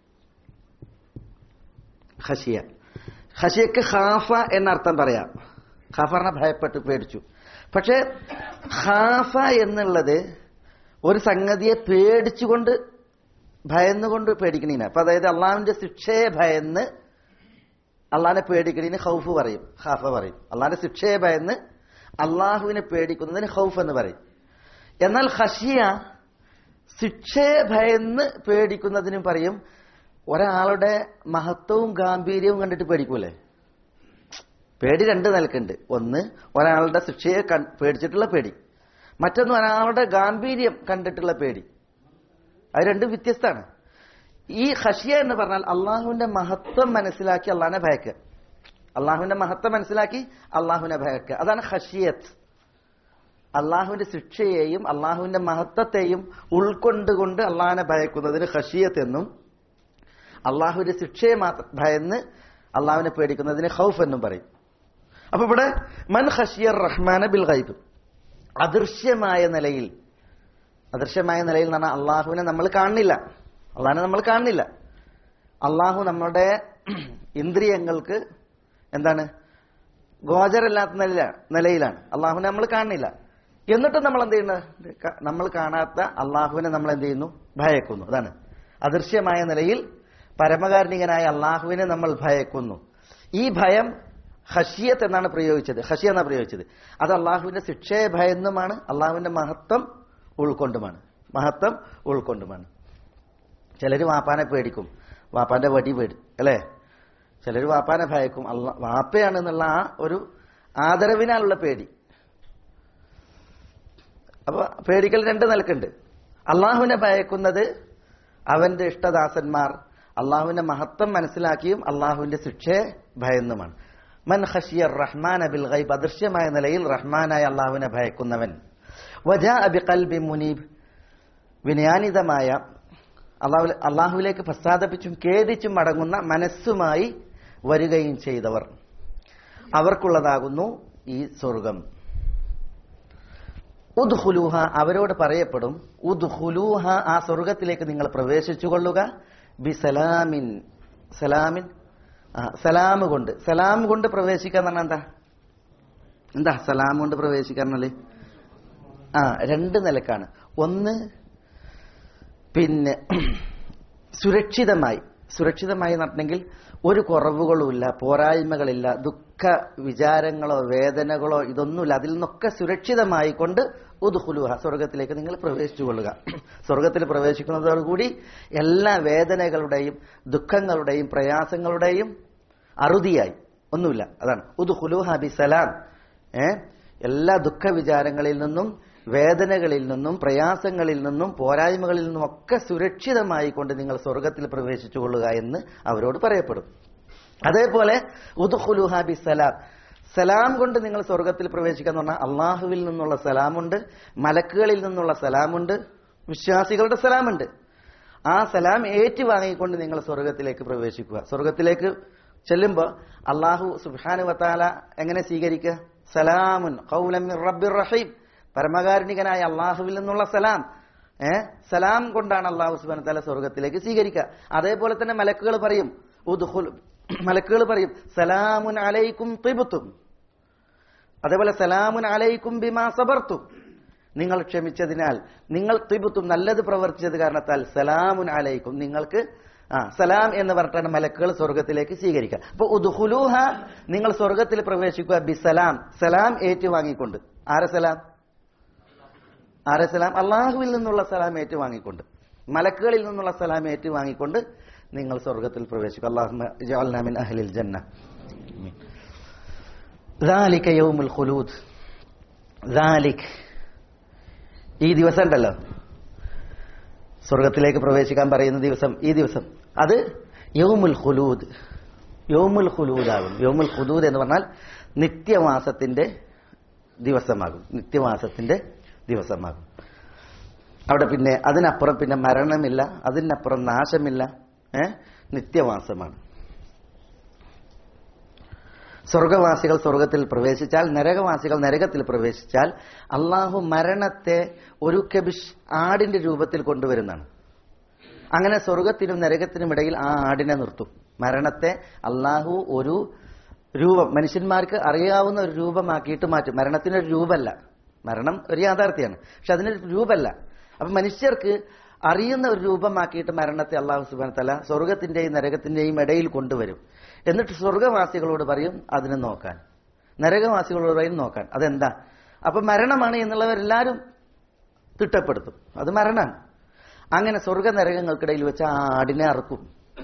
ഹഷിയ ഹഷിയക്ക് ഖാഫ എന്നർത്ഥം പറയാം ഖാഫ പറഞ്ഞാൽ ഭയപ്പെട്ടു പേടിച്ചു പക്ഷേ ഖാഫ എന്നുള്ളത് ഒരു സംഗതിയെ പേടിച്ചുകൊണ്ട് ഭയന്നുകൊണ്ട് പേടിക്കണീന അപ്പൊ അതായത് അള്ളാഹുവിന്റെ ശിക്ഷയെ ഭയന്ന് അള്ളാഹിനെ പേടിക്കണീന് ഹൗഫ് പറയും ഖാഫ പറയും അള്ളാഹിന്റെ ശിക്ഷയെ ഭയന്ന് അള്ളാഹുവിനെ പേടിക്കുന്നതിന് ഹൗഫ് എന്ന് പറയും എന്നാൽ ഹഷിയ ശിക്ഷയെ ഭയന്ന് പേടിക്കുന്നതിനും പറയും ഒരാളുടെ മഹത്വവും ഗാംഭീര്യവും കണ്ടിട്ട് പേടിക്കൂലേ പേടി രണ്ട് നിലക്കുണ്ട് ഒന്ന് ഒരാളുടെ ശിക്ഷയെ കൺ- പേടിച്ചിട്ടുള്ള പേടി മറ്റൊന്ന് ഒരാളുടെ ഗാംഭീര്യം കണ്ടിട്ടുള്ള പേടി അത് രണ്ടും വ്യത്യസ്തമാണ് ഈ ഹഷിയ എന്ന് പറഞ്ഞാൽ അള്ളാഹുവിന്റെ മഹത്വം മനസ്സിലാക്കി അള്ളാഹിനെ ഭയക്കുക അള്ളാഹുവിന്റെ മഹത്വം മനസ്സിലാക്കി അള്ളാഹുവിനെ ഭയക്കുക അതാണ് ഹഷിയത്ത് അള്ളാഹുവിന്റെ ശിക്ഷയെയും അള്ളാഹുവിന്റെ മഹത്വത്തെയും ഉൾക്കൊണ്ടുകൊണ്ട് അള്ളാഹിനെ ഭയക്കുന്നതിന് ഹഷിയത്ത് എന്നും അള്ളാഹുവിന്റെ ശിക്ഷയെ മാത്രം ഭയന്ന് അള്ളാഹുവിനെ പേടിക്കുന്നതിന് ഹൗഫ് എന്നും പറയും അപ്പൊ ഇവിടെ മൻ ഹഷിയർ റഹ്മാന ബിൽ ഗൈബ് അദൃശ്യമായ നിലയിൽ അദൃശ്യമായ നിലയിൽ എന്ന് പറഞ്ഞാൽ അള്ളാഹുവിനെ നമ്മൾ കാണുന്നില്ല അള്ളാഹിനെ നമ്മൾ കാണുന്നില്ല അള്ളാഹു നമ്മുടെ ഇന്ദ്രിയങ്ങൾക്ക് എന്താണ് ഗോചരമില്ലാത്ത നില നിലയിലാണ് അള്ളാഹുവിനെ നമ്മൾ കാണുന്നില്ല എന്നിട്ടും നമ്മൾ എന്ത് ചെയ്യുന്നത് ക- നമ്മൾ കാണാത്ത അള്ളാഹുവിനെ നമ്മൾ എന്ത് ചെയ്യുന്നു ഭയക്കുന്നു അതാണ് അദൃശ്യമായ നിലയിൽ പരമകാരുണികനായ അള്ളാഹുവിനെ നമ്മൾ ഭയക്കുന്നു ഈ ഭയം ഹഷിയത്ത് എന്നാണ് പ്രയോഗിച്ചത് ഹഷിയ എന്നാണ് പ്രയോഗിച്ചത് അത് അള്ളാഹുവിന്റെ ശിക്ഷയെ ഭയന്നുമാണ് അള്ളാഹുവിന്റെ മഹത്വം ഉൾക്കൊണ്ടുമാണ് മഹത്വം ഉൾക്കൊണ്ടുമാണ് ചിലർ വാപ്പാനെ പേടിക്കും വാപ്പാന്റെ വടി പേടി അല്ലേ ചിലർ വാപ്പാനെ ഭയക്കും അല്ല വാപ്പയാണെന്നുള്ള ആ ഒരു ആദരവിനാലുള്ള പേടി അപ്പൊ പേടിക്കൽ രണ്ട് നിലക്കുണ്ട് അള്ളാഹുവിനെ ഭയക്കുന്നത് അവന്റെ ഇഷ്ടദാസന്മാർ അള്ളാഹുവിന്റെ മഹത്വം മനസ്സിലാക്കിയും അള്ളാഹുവിന്റെ ശിക്ഷയെ ഭയന്നുമാണ് മൻ ഖഷിയർ റഹ്മാൻ അബിൽ ഗൈബ് അദൃശ്യമായ നിലയിൽ റഹ്മാനായ അള്ളാഹുവിനെ ഭയക്കുന്നവൻ വജാ അബി കൽബി മുനീബ് വിനയാനിതമായ അള്ളാഹു അള്ളാഹുവിലേക്ക് പശ്ചാത്തപിച്ചും ഖേദിച്ചും മടങ്ങുന്ന മനസ്സുമായി വരികയും ചെയ്തവർ അവർക്കുള്ളതാകുന്നു ഈ സ്വർഗം ഉദ്ഹുലൂഹ അവരോട് പറയപ്പെടും ഉദ്ഹുലൂഹ ആ സ്വർഗത്തിലേക്ക് നിങ്ങൾ പ്രവേശിച്ചുകൊള്ളുക ബി സലാമിൻ സലാമിൻ ആ, സലാം കൊണ്ട് സലാം കൊണ്ട് പ്രവേശിക്കുക എന്ന് പറഞ്ഞാൽ എന്താ എന്താ സലാം കൊണ്ട് പ്രവേശിക്കാന്നല്ലേ ആ രണ്ട് നിലക്കാണ് ഒന്ന് പിന്നെ സുരക്ഷിതമായി സുരക്ഷിതമായി നടണമെങ്കിൽ ഒരു കുറവുകളുമില്ല പോരായ്മകളില്ല ദുഃഖ വിചാരങ്ങളോ വേദനകളോ ഇതൊന്നുമില്ല അതിൽ നിന്നൊക്കെ സുരക്ഷിതമായി കൊണ്ട് ഉദ്ഹുലുഹ സ്വർഗത്തിലേക്ക് നിങ്ങൾ പ്രവേശിച്ചു കൊള്ളുക സ്വർഗത്തിൽ പ്രവേശിക്കുന്നതോടുകൂടി എല്ലാ വേദനകളുടെയും ദുഃഖങ്ങളുടെയും പ്രയാസങ്ങളുടെയും അറുതിയായി ഒന്നുമില്ല അതാണ് ഉദ്ഹുലുഹ ബി സലാം ഏ എല്ലാ ദുഃഖ വിചാരങ്ങളിൽ നിന്നും വേദനകളിൽ നിന്നും പ്രയാസങ്ങളിൽ നിന്നും പോരായ്മകളിൽ നിന്നും ഒക്കെ സുരക്ഷിതമായി കൊണ്ട് നിങ്ങൾ സ്വർഗത്തിൽ പ്രവേശിച്ചു കൊള്ളുക എന്ന് അവരോട് പറയപ്പെടും അതേപോലെ ഉദ്ഹുലുഹ ബി സലാം സലാം കൊണ്ട് നിങ്ങൾ സ്വർഗത്തിൽ പ്രവേശിക്കുക എന്ന് പറഞ്ഞാൽ അള്ളാഹുവിൽ നിന്നുള്ള സലാമുണ്ട് മലക്കുകളിൽ നിന്നുള്ള സലാമുണ്ട് വിശ്വാസികളുടെ സലാമുണ്ട് ആ സലാം ഏറ്റുവാങ്ങിക്കൊണ്ട് നിങ്ങൾ സ്വർഗത്തിലേക്ക് പ്രവേശിക്കുക സ്വർഗത്തിലേക്ക് ചെല്ലുമ്പോൾ അള്ളാഹു സുബാനു വത്താല എങ്ങനെ സ്വീകരിക്കുക സലാമുൻ ഖൗലം മിർ റബ്ബിർ റഹീം പരമകാരുണികനായ അള്ളാഹുവിൽ നിന്നുള്ള സലാം ഏ സലാം കൊണ്ടാണ് അള്ളാഹു സുബാന താല സ്വർഗത്തിലേക്ക് സ്വീകരിക്കുക അതേപോലെ തന്നെ മലക്കുകൾ പറയും ഉദ്ഖുൽ മലക്കുകൾ പറയും സലാമുൻ അലൈക്കും തിബുത്തും അതേപോലെ സലാമുൻ അലൈക്കും ബിമാ സബർത്തും നിങ്ങൾ ക്ഷമിച്ചതിനാൽ നിങ്ങൾ തിബുത്തും നല്ലത് പ്രവർത്തിച്ചത് കാരണത്താൽ സലാമുൻ അലൈക്കും നിങ്ങൾക്ക് ആ സലാം എന്ന് പറഞ്ഞിട്ടാണ് മലക്കുകൾ സ്വർഗത്തിലേക്ക് സ്വീകരിക്കുക അപ്പൊ ഉദ്ഹുലൂഹ നിങ്ങൾ സ്വർഗത്തിൽ പ്രവേശിക്കുക ബി സലാം സലാം ഏറ്റുവാങ്ങിക്കൊണ്ട് ആരെ സലാം ആരെ സലാം അള്ളാഹുവിൽ നിന്നുള്ള സലാം ഏറ്റുവാങ്ങിക്കൊണ്ട് മലക്കുകളിൽ നിന്നുള്ള സലാം ഏറ്റുവാങ്ങിക്കൊണ്ട് നിങ്ങൾ സ്വർഗത്തിൽ പ്രവേശിക്കും അള്ളാഹു മിൻ അഹ്ലിൽ ജന്ന ذلك يوم الخلود ذلك ഈ ദിവസം ഉണ്ടല്ലോ സ്വർഗത്തിലേക്ക് പ്രവേശിക്കാൻ പറയുന്ന ദിവസം ഈ ദിവസം അത് യൗമുൽ ഖുലൂദ് യൗമുൽ ഖുലൂദ് ആകും യൗമുൽ ഖുലൂദ് എന്ന് പറഞ്ഞാൽ നിത്യവാസത്തിന്റെ ദിവസമാകും നിത്യവാസത്തിന്റെ ദിവസമാകും അവിടെ പിന്നെ അതിനപ്പുറം പിന്നെ മരണമില്ല അതിനപ്പുറം നാശമില്ല ഏ നിത്യവാസമാണ് സ്വർഗവാസികൾ സ്വർഗത്തിൽ പ്രവേശിച്ചാൽ നരകവാസികൾ നരകത്തിൽ പ്രവേശിച്ചാൽ അള്ളാഹു മരണത്തെ ഒരു കബിഷ് ആടിന്റെ രൂപത്തിൽ കൊണ്ടുവരുന്നതാണ് അങ്ങനെ സ്വർഗത്തിനും നരകത്തിനും ഇടയിൽ ആ ആടിനെ നിർത്തും മരണത്തെ അള്ളാഹു ഒരു രൂപം മനുഷ്യന്മാർക്ക് അറിയാവുന്ന ഒരു രൂപമാക്കിയിട്ട് മാറ്റും മരണത്തിനൊരു രൂപമല്ല മരണം ഒരു യാഥാർത്ഥ്യമാണ് പക്ഷെ അതിനൊരു രൂപമല്ല അപ്പൊ മനുഷ്യർക്ക് അറിയുന്ന ഒരു രൂപമാക്കിയിട്ട് മരണത്തെ അള്ളാഹു സുബാൻ തല സ്വർഗത്തിന്റെയും നരകത്തിന്റെയും ഇടയിൽ കൊണ്ടുവരും എന്നിട്ട് സ്വർഗവാസികളോട് പറയും അതിനെ നോക്കാൻ നരകവാസികളോട് പറയും നോക്കാൻ അതെന്താ അപ്പൊ മരണമാണ് എന്നുള്ളവരെല്ലാരും തിട്ടപ്പെടുത്തും അത് മരണമാണ് അങ്ങനെ സ്വർഗ നരകങ്ങൾക്കിടയിൽ വെച്ച് ആ ആടിനെ അറുക്കും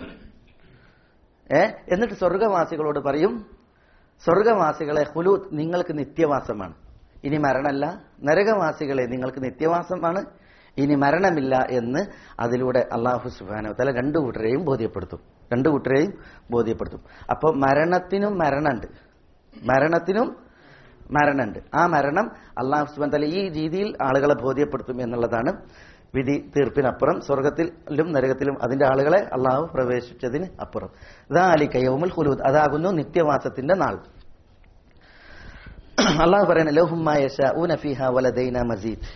ഏ എന്നിട്ട് സ്വർഗവാസികളോട് പറയും സ്വർഗവാസികളെ ഹുലൂത്ത് നിങ്ങൾക്ക് നിത്യവാസമാണ് ഇനി മരണമല്ല നരകവാസികളെ നിങ്ങൾക്ക് നിത്യവാസമാണ് ഇനി മരണമില്ല എന്ന് അതിലൂടെ അള്ളാഹു സുബാന തല രണ്ടു കൂട്ടരെയും ബോധ്യപ്പെടുത്തും രണ്ടു കൂട്ടരെയും ബോധ്യപ്പെടുത്തും അപ്പോൾ മരണത്തിനും മരണമുണ്ട് മരണത്തിനും മരണമുണ്ട് ആ മരണം അള്ളാഹു സുബാൻ തല ഈ രീതിയിൽ ആളുകളെ ബോധ്യപ്പെടുത്തും എന്നുള്ളതാണ് വിധി തീർപ്പിനപ്പുറം സ്വർഗത്തിലും നരകത്തിലും അതിന്റെ ആളുകളെ അള്ളാഹു പ്രവേശിച്ചതിന് അപ്പുറം ദാലിക യൗമുൽ ഖുലൂദ് അതാകുന്നു നിത്യവാസത്തിന്റെ നാൾ അള്ളാഹു പറയണ ലഹുമായ ഫീഹ വലദൈന മസീദ്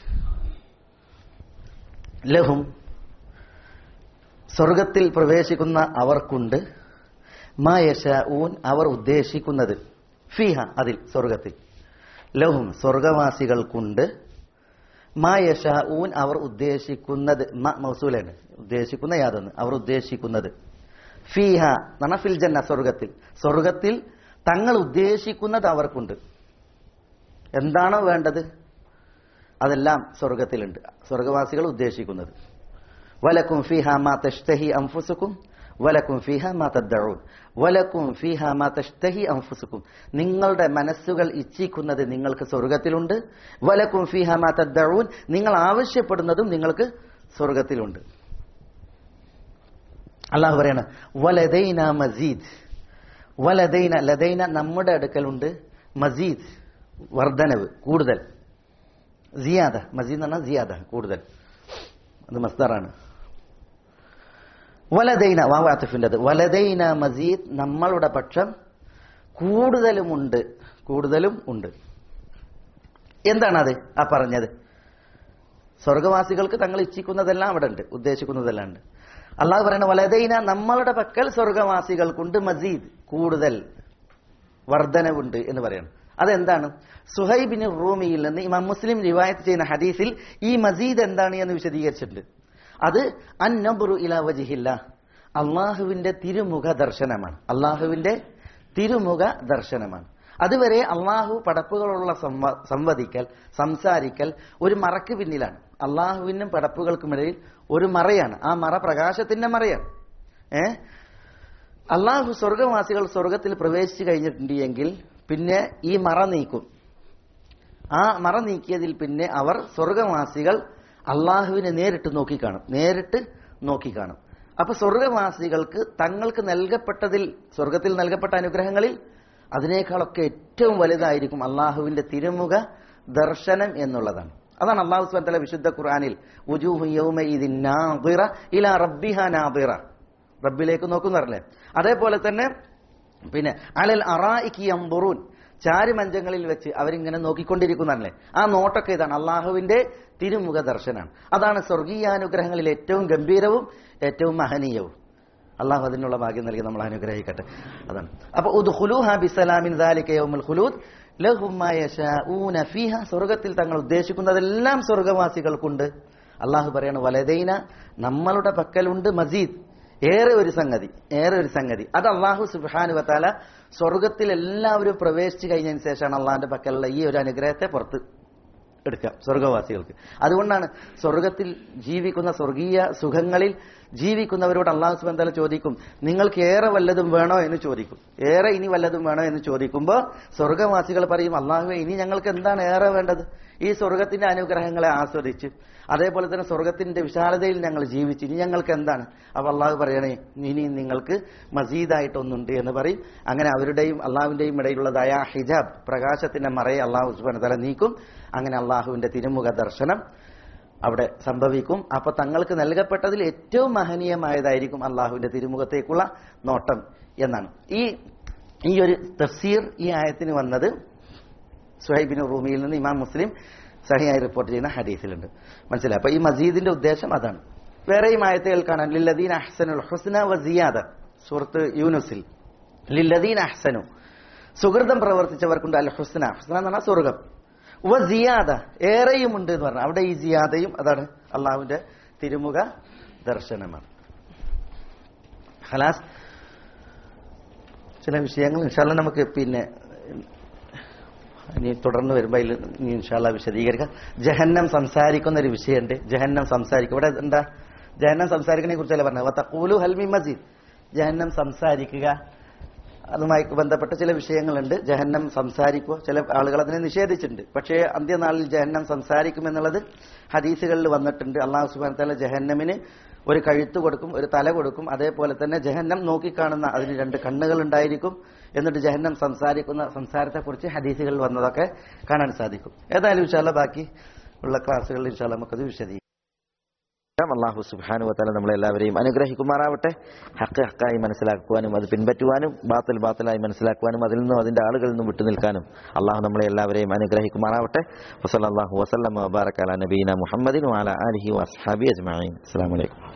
ലഹും സ്വർഗത്തിൽ പ്രവേശിക്കുന്ന അവർക്കുണ്ട് മായശ ഊൻ അവർ ഉദ്ദേശിക്കുന്നത് ഫീഹ അതിൽ സ്വർഗത്തിൽ ലഹും സ്വർഗവാസികൾക്കുണ്ട് മായശ ഊൻ അവർ ഉദ്ദേശിക്കുന്നത് മ മൗസൂലാണ് ഉദ്ദേശിക്കുന്ന യാതൊന്ന് അവർ ഉദ്ദേശിക്കുന്നത് ഫീഹ നണഫിൽ ജന്ന സ്വർഗത്തിൽ സ്വർഗത്തിൽ തങ്ങൾ ഉദ്ദേശിക്കുന്നത് അവർക്കുണ്ട് എന്താണോ വേണ്ടത് അതെല്ലാം സ്വർഗത്തിലുണ്ട് സ്വർഗവാസികൾ ഉദ്ദേശിക്കുന്നത് വലക്കും ഫിഹ മാ തഷ്തഹി അംഫുസുക്കും വലക്കും ഫിഹ മാ തദ്ദഊൻ വലക്കും ഫിഹ മാ തഷ്തഹി അംഫുസുക്കും നിങ്ങളുടെ മനസ്സുകൾ ഇച്ഛിക്കുന്നത് നിങ്ങൾക്ക് സ്വർഗത്തിലുണ്ട് വലക്കും ഫിഹ മാ തദ്ദഊൻ നിങ്ങൾ ആവശ്യപ്പെടുന്നതും നിങ്ങൾക്ക് സ്വർഗത്തിലുണ്ട് അള്ളാഹു പറയാണ് വലദൈന മസീദ് വലദൈന ലദൈന നമ്മുടെ അടുക്കലുണ്ട് മസീദ് വർധനവ് കൂടുതൽ സിയാദ മസീദ് എന്ന് പറഞ്ഞാൽ സിയാദ കൂടുതൽ അത് മസ്ദറാണ് വലദൈന വാവാത്തിഫിൻ്റെത് വലദൈന മസീദ് നമ്മളുടെ പക്ഷം കൂടുതലുമുണ്ട് കൂടുതലും ഉണ്ട് എന്താണത് ആ പറഞ്ഞത് സ്വർഗവാസികൾക്ക് തങ്ങൾ ഇച്ഛിക്കുന്നതെല്ലാം അവിടെ ഉണ്ട് ഉദ്ദേശിക്കുന്നതെല്ലാം ഉണ്ട് അള്ളാഹു പറയുന്ന വലദൈന നമ്മളുടെ പക്കൽ സ്വർഗവാസികൾക്കുണ്ട് മസീദ് കൂടുതൽ വർധനവുണ്ട് എന്ന് പറയണം അതെന്താണ് സുഹൈബിന് റൂമിയിൽ നിന്ന് ഇമാം മുസ്ലിം റിവായത്ത് ചെയ്യുന്ന ഹദീസിൽ ഈ മസീദ് എന്താണ് എന്ന് വിശദീകരിച്ചിട്ടുണ്ട് അത് അന്നബുറു ഇല വജിഹില്ല അള്ളാഹുവിന്റെ തിരുമുഖ ദർശനമാണ് അള്ളാഹുവിന്റെ തിരുമുഖ ദർശനമാണ് അതുവരെ അള്ളാഹു പടപ്പുകളുള്ള സംവ- സംവദിക്കൽ സംസാരിക്കൽ ഒരു മറക്ക് പിന്നിലാണ് അള്ളാഹുവിനും പടപ്പുകൾക്കുമിടയിൽ ഒരു മറയാണ് ആ മറ പ്രകാശത്തിന്റെ മറയാണ് ഏ അള്ളാഹു സ്വർഗവാസികൾ സ്വർഗത്തിൽ പ്രവേശിച്ചു കഴിഞ്ഞിട്ടുണ്ട് എങ്കിൽ പിന്നെ ഈ മറ നീക്കും ആ മറ നീക്കിയതിൽ പിന്നെ അവർ സ്വർഗവാസികൾ അള്ളാഹുവിനെ നേരിട്ട് നോക്കിക്കാണും നേരിട്ട് നോക്കിക്കാണും അപ്പൊ സ്വർഗവാസികൾക്ക് തങ്ങൾക്ക് നൽകപ്പെട്ടതിൽ സ്വർഗത്തിൽ നൽകപ്പെട്ട അനുഗ്രഹങ്ങളിൽ അതിനേക്കാളൊക്കെ ഏറ്റവും വലുതായിരിക്കും അള്ളാഹുവിന്റെ തിരുമുഖ ദർശനം എന്നുള്ളതാണ് അതാണ് അള്ളാഹു സ്വന്തല വിശുദ്ധ ഖുർആനിൽ ഉജൂഹു യൗമഇദിൻ നാദിറ ഇലാ റബ്ബിഹ നാദിറ റബ്ബിലേക്ക് നോക്കുന്നറില്ലേ അതേപോലെ തന്നെ പിന്നെ അലൽ അറായിക്ക് അമ്പുറൂൻ ചാരുമഞ്ചങ്ങളിൽ വെച്ച് അവരിങ്ങനെ നോക്കിക്കൊണ്ടിരിക്കുന്നതല്ലേ ആ നോട്ടൊക്കെ ഇതാണ് അള്ളാഹുവിന്റെ തിരുമുഖ ദർശനാണ് അതാണ് സ്വർഗീയാനുഗ്രഹങ്ങളിൽ ഏറ്റവും ഗംഭീരവും ഏറ്റവും മഹനീയവും അള്ളാഹു അതിനുള്ള ഭാഗ്യം നൽകി നമ്മൾ അനുഗ്രഹിക്കട്ടെ അതാണ് അപ്പൊ ഉദ്ഖുലൂഹ ബിസലാമിൻ ദാലിക യൗമുൽ ഖുലൂദ് ലഹും മാ യശാഊന ഫീഹ സ്വർഗത്തിൽ തങ്ങൾ ഉദ്ദേശിക്കുന്നതെല്ലാം സ്വർഗവാസികൾക്കുണ്ട് അള്ളാഹു പറയണ വലതൈന നമ്മളുടെ പക്കലുണ്ട് മസീദ് ഏറെ ഒരു സംഗതി ഏറെ ഒരു സംഗതി അത് അള്ളാഹു സുബാനു വത്താല സ്വർഗത്തിൽ എല്ലാവരും പ്രവേശിച്ചു കഴിഞ്ഞതിന് ശേഷമാണ് അള്ളാഹിന്റെ പക്കലുള്ള ഈ ഒരു അനുഗ്രഹത്തെ പുറത്ത് എടുക്കാം സ്വർഗവാസികൾക്ക് അതുകൊണ്ടാണ് സ്വർഗത്തിൽ ജീവിക്കുന്ന സ്വർഗീയ സുഖങ്ങളിൽ ജീവിക്കുന്നവരോട് അള്ളാഹു സുബാൻ തല ചോദിക്കും നിങ്ങൾക്ക് ഏറെ വല്ലതും വേണോ എന്ന് ചോദിക്കും ഏറെ ഇനി വല്ലതും വേണോ എന്ന് ചോദിക്കുമ്പോൾ സ്വർഗവാസികൾ പറയും അള്ളാഹുവെ ഇനി ഞങ്ങൾക്ക് എന്താണ് ഏറെ വേണ്ടത് ഈ സ്വർഗത്തിന്റെ അനുഗ്രഹങ്ങളെ ആസ്വദിച്ച് അതേപോലെ തന്നെ സ്വർഗത്തിന്റെ വിശാലതയിൽ ഞങ്ങൾ ജീവിച്ച് ഇനി ഞങ്ങൾക്ക് എന്താണ് അപ്പൊ അള്ളാഹു പറയണേ ഇനി നിങ്ങൾക്ക് മസീദായിട്ടൊന്നുണ്ട് എന്ന് പറയും അങ്ങനെ അവരുടെയും അള്ളാഹുവിന്റെയും ഇടയിലുള്ളതായ ആ ഹിജാബ് പ്രകാശത്തിന്റെ മറയെ അള്ളാഹു സുബാന തല നീക്കും അങ്ങനെ അള്ളാഹുവിന്റെ തിരുമുഖ ദർശനം അവിടെ സംഭവിക്കും അപ്പൊ തങ്ങൾക്ക് നൽകപ്പെട്ടതിൽ ഏറ്റവും മഹനീയമായതായിരിക്കും അള്ളാഹുവിന്റെ തിരുമുഖത്തേക്കുള്ള നോട്ടം എന്നാണ് ഈ ഈ ഒരു തഫ്സീർ ഈ ആയത്തിന് വന്നത് സുഹൈബിൻ റൂമിയിൽ നിന്ന് ഇമാം മുസ്ലിം സഹിയായി റിപ്പോർട്ട് ചെയ്യുന്ന ഹദീസിലുണ്ട് മനസ്സിലായി അപ്പൊ ഈ മസീദിന്റെ ഉദ്ദേശം അതാണ് വേറെയും ആയത്തുകൾ കാണാൻ ലില്ലദീൻ അഹ്സനുൽ ഹുസ്ന വ സിയാദ സൂറത്ത് യൂനുസിൽ ലില്ലദീൻ അഹ്സനു സുഹൃതം പ്രവർത്തിച്ചവർക്കുണ്ട് അൽ ഹുസ്ന ഹുസ്ന എന്ന് പറഞ്ഞാൽ സ്വർഗം വ സിയാദ ഏറെയുമുണ്ട് എന്ന് പറഞ്ഞു അവിടെ ഈ സിയാദയും അതാണ് അള്ളാഹുവിന്റെ തിരുമുഖ ദർശനമാണ് ഹലാസ് ചില വിഷയങ്ങൾ ഇൻഷാല്ല നമുക്ക് പിന്നെ ഇനി തുടർന്ന് വരുമ്പോൾ അതിൽ ഇനി ഇൻഷാല്ല വിശദീകരിക്കാം ജഹന്നം സംസാരിക്കുന്ന ഒരു വിഷയമുണ്ട് ജഹന്നം സംസാരിക്കും ഇവിടെ എന്താ ജഹന്നം സംസാരിക്കുന്നതിനെ കുറിച്ചല്ല പറഞ്ഞത് തക്കൂലു ഹൽമി മജീദ് ജഹന്നം സംസാരിക്കുക അതുമായി ബന്ധപ്പെട്ട ചില വിഷയങ്ങളുണ്ട് ജഹന്നം സംസാരിക്കുക ചില ആളുകൾ അതിനെ നിഷേധിച്ചിട്ടുണ്ട് പക്ഷേ അന്ത്യനാളിൽ ജഹന്നം സംസാരിക്കുമെന്നുള്ളത് ഹദീസുകളിൽ വന്നിട്ടുണ്ട് അള്ളാഹു സുബാൻ തല ജഹന്നമിന് ഒരു കഴുത്ത് കൊടുക്കും ഒരു തല കൊടുക്കും അതേപോലെ തന്നെ ജഹന്നം നോക്കിക്കാണുന്ന അതിന് രണ്ട് കണ്ണുകൾ ഉണ്ടായിരിക്കും എന്നിട്ട് ജഹന്നം സംസാരിക്കുന്ന സംസാരത്തെക്കുറിച്ച് ഹദീസുകളിൽ വന്നതൊക്കെ കാണാൻ സാധിക്കും ഏതായാലും ഇൻഷാല്ല ബാക്കി ഉള്ള ക്ലാസ്സുകളിൽ ഇൻഷാല്ല നമുക്കത് വിശദീകരിക്കാം അള്ളാഹു സുബാനു വത്താല നമ്മളെല്ലാവരെയും അനുഗ്രഹിക്കുമാറാവട്ടെ ഹക്ക് ഹക്കായി മനസ്സിലാക്കുവാനും അത് പിൻപറ്റുവാനും ബാത്തൽ ബാത്തലായി മനസ്സിലാക്കുവാനും അതിൽ നിന്നും അതിന്റെ ആളുകളിൽ നിന്നും വിട്ടുനിൽക്കാനും അള്ളാഹു നമ്മളെ എല്ലാവരെയും അനുഗ്രഹിക്കുമാറാവട്ടെ വസല്ലാഹു വസ്ലം വബാറക്കാല നബീന മുഹമ്മദിൻ വാല അലഹി വസ്ഹാബി അജ്മാൻ അസ്സാം വലൈക്കും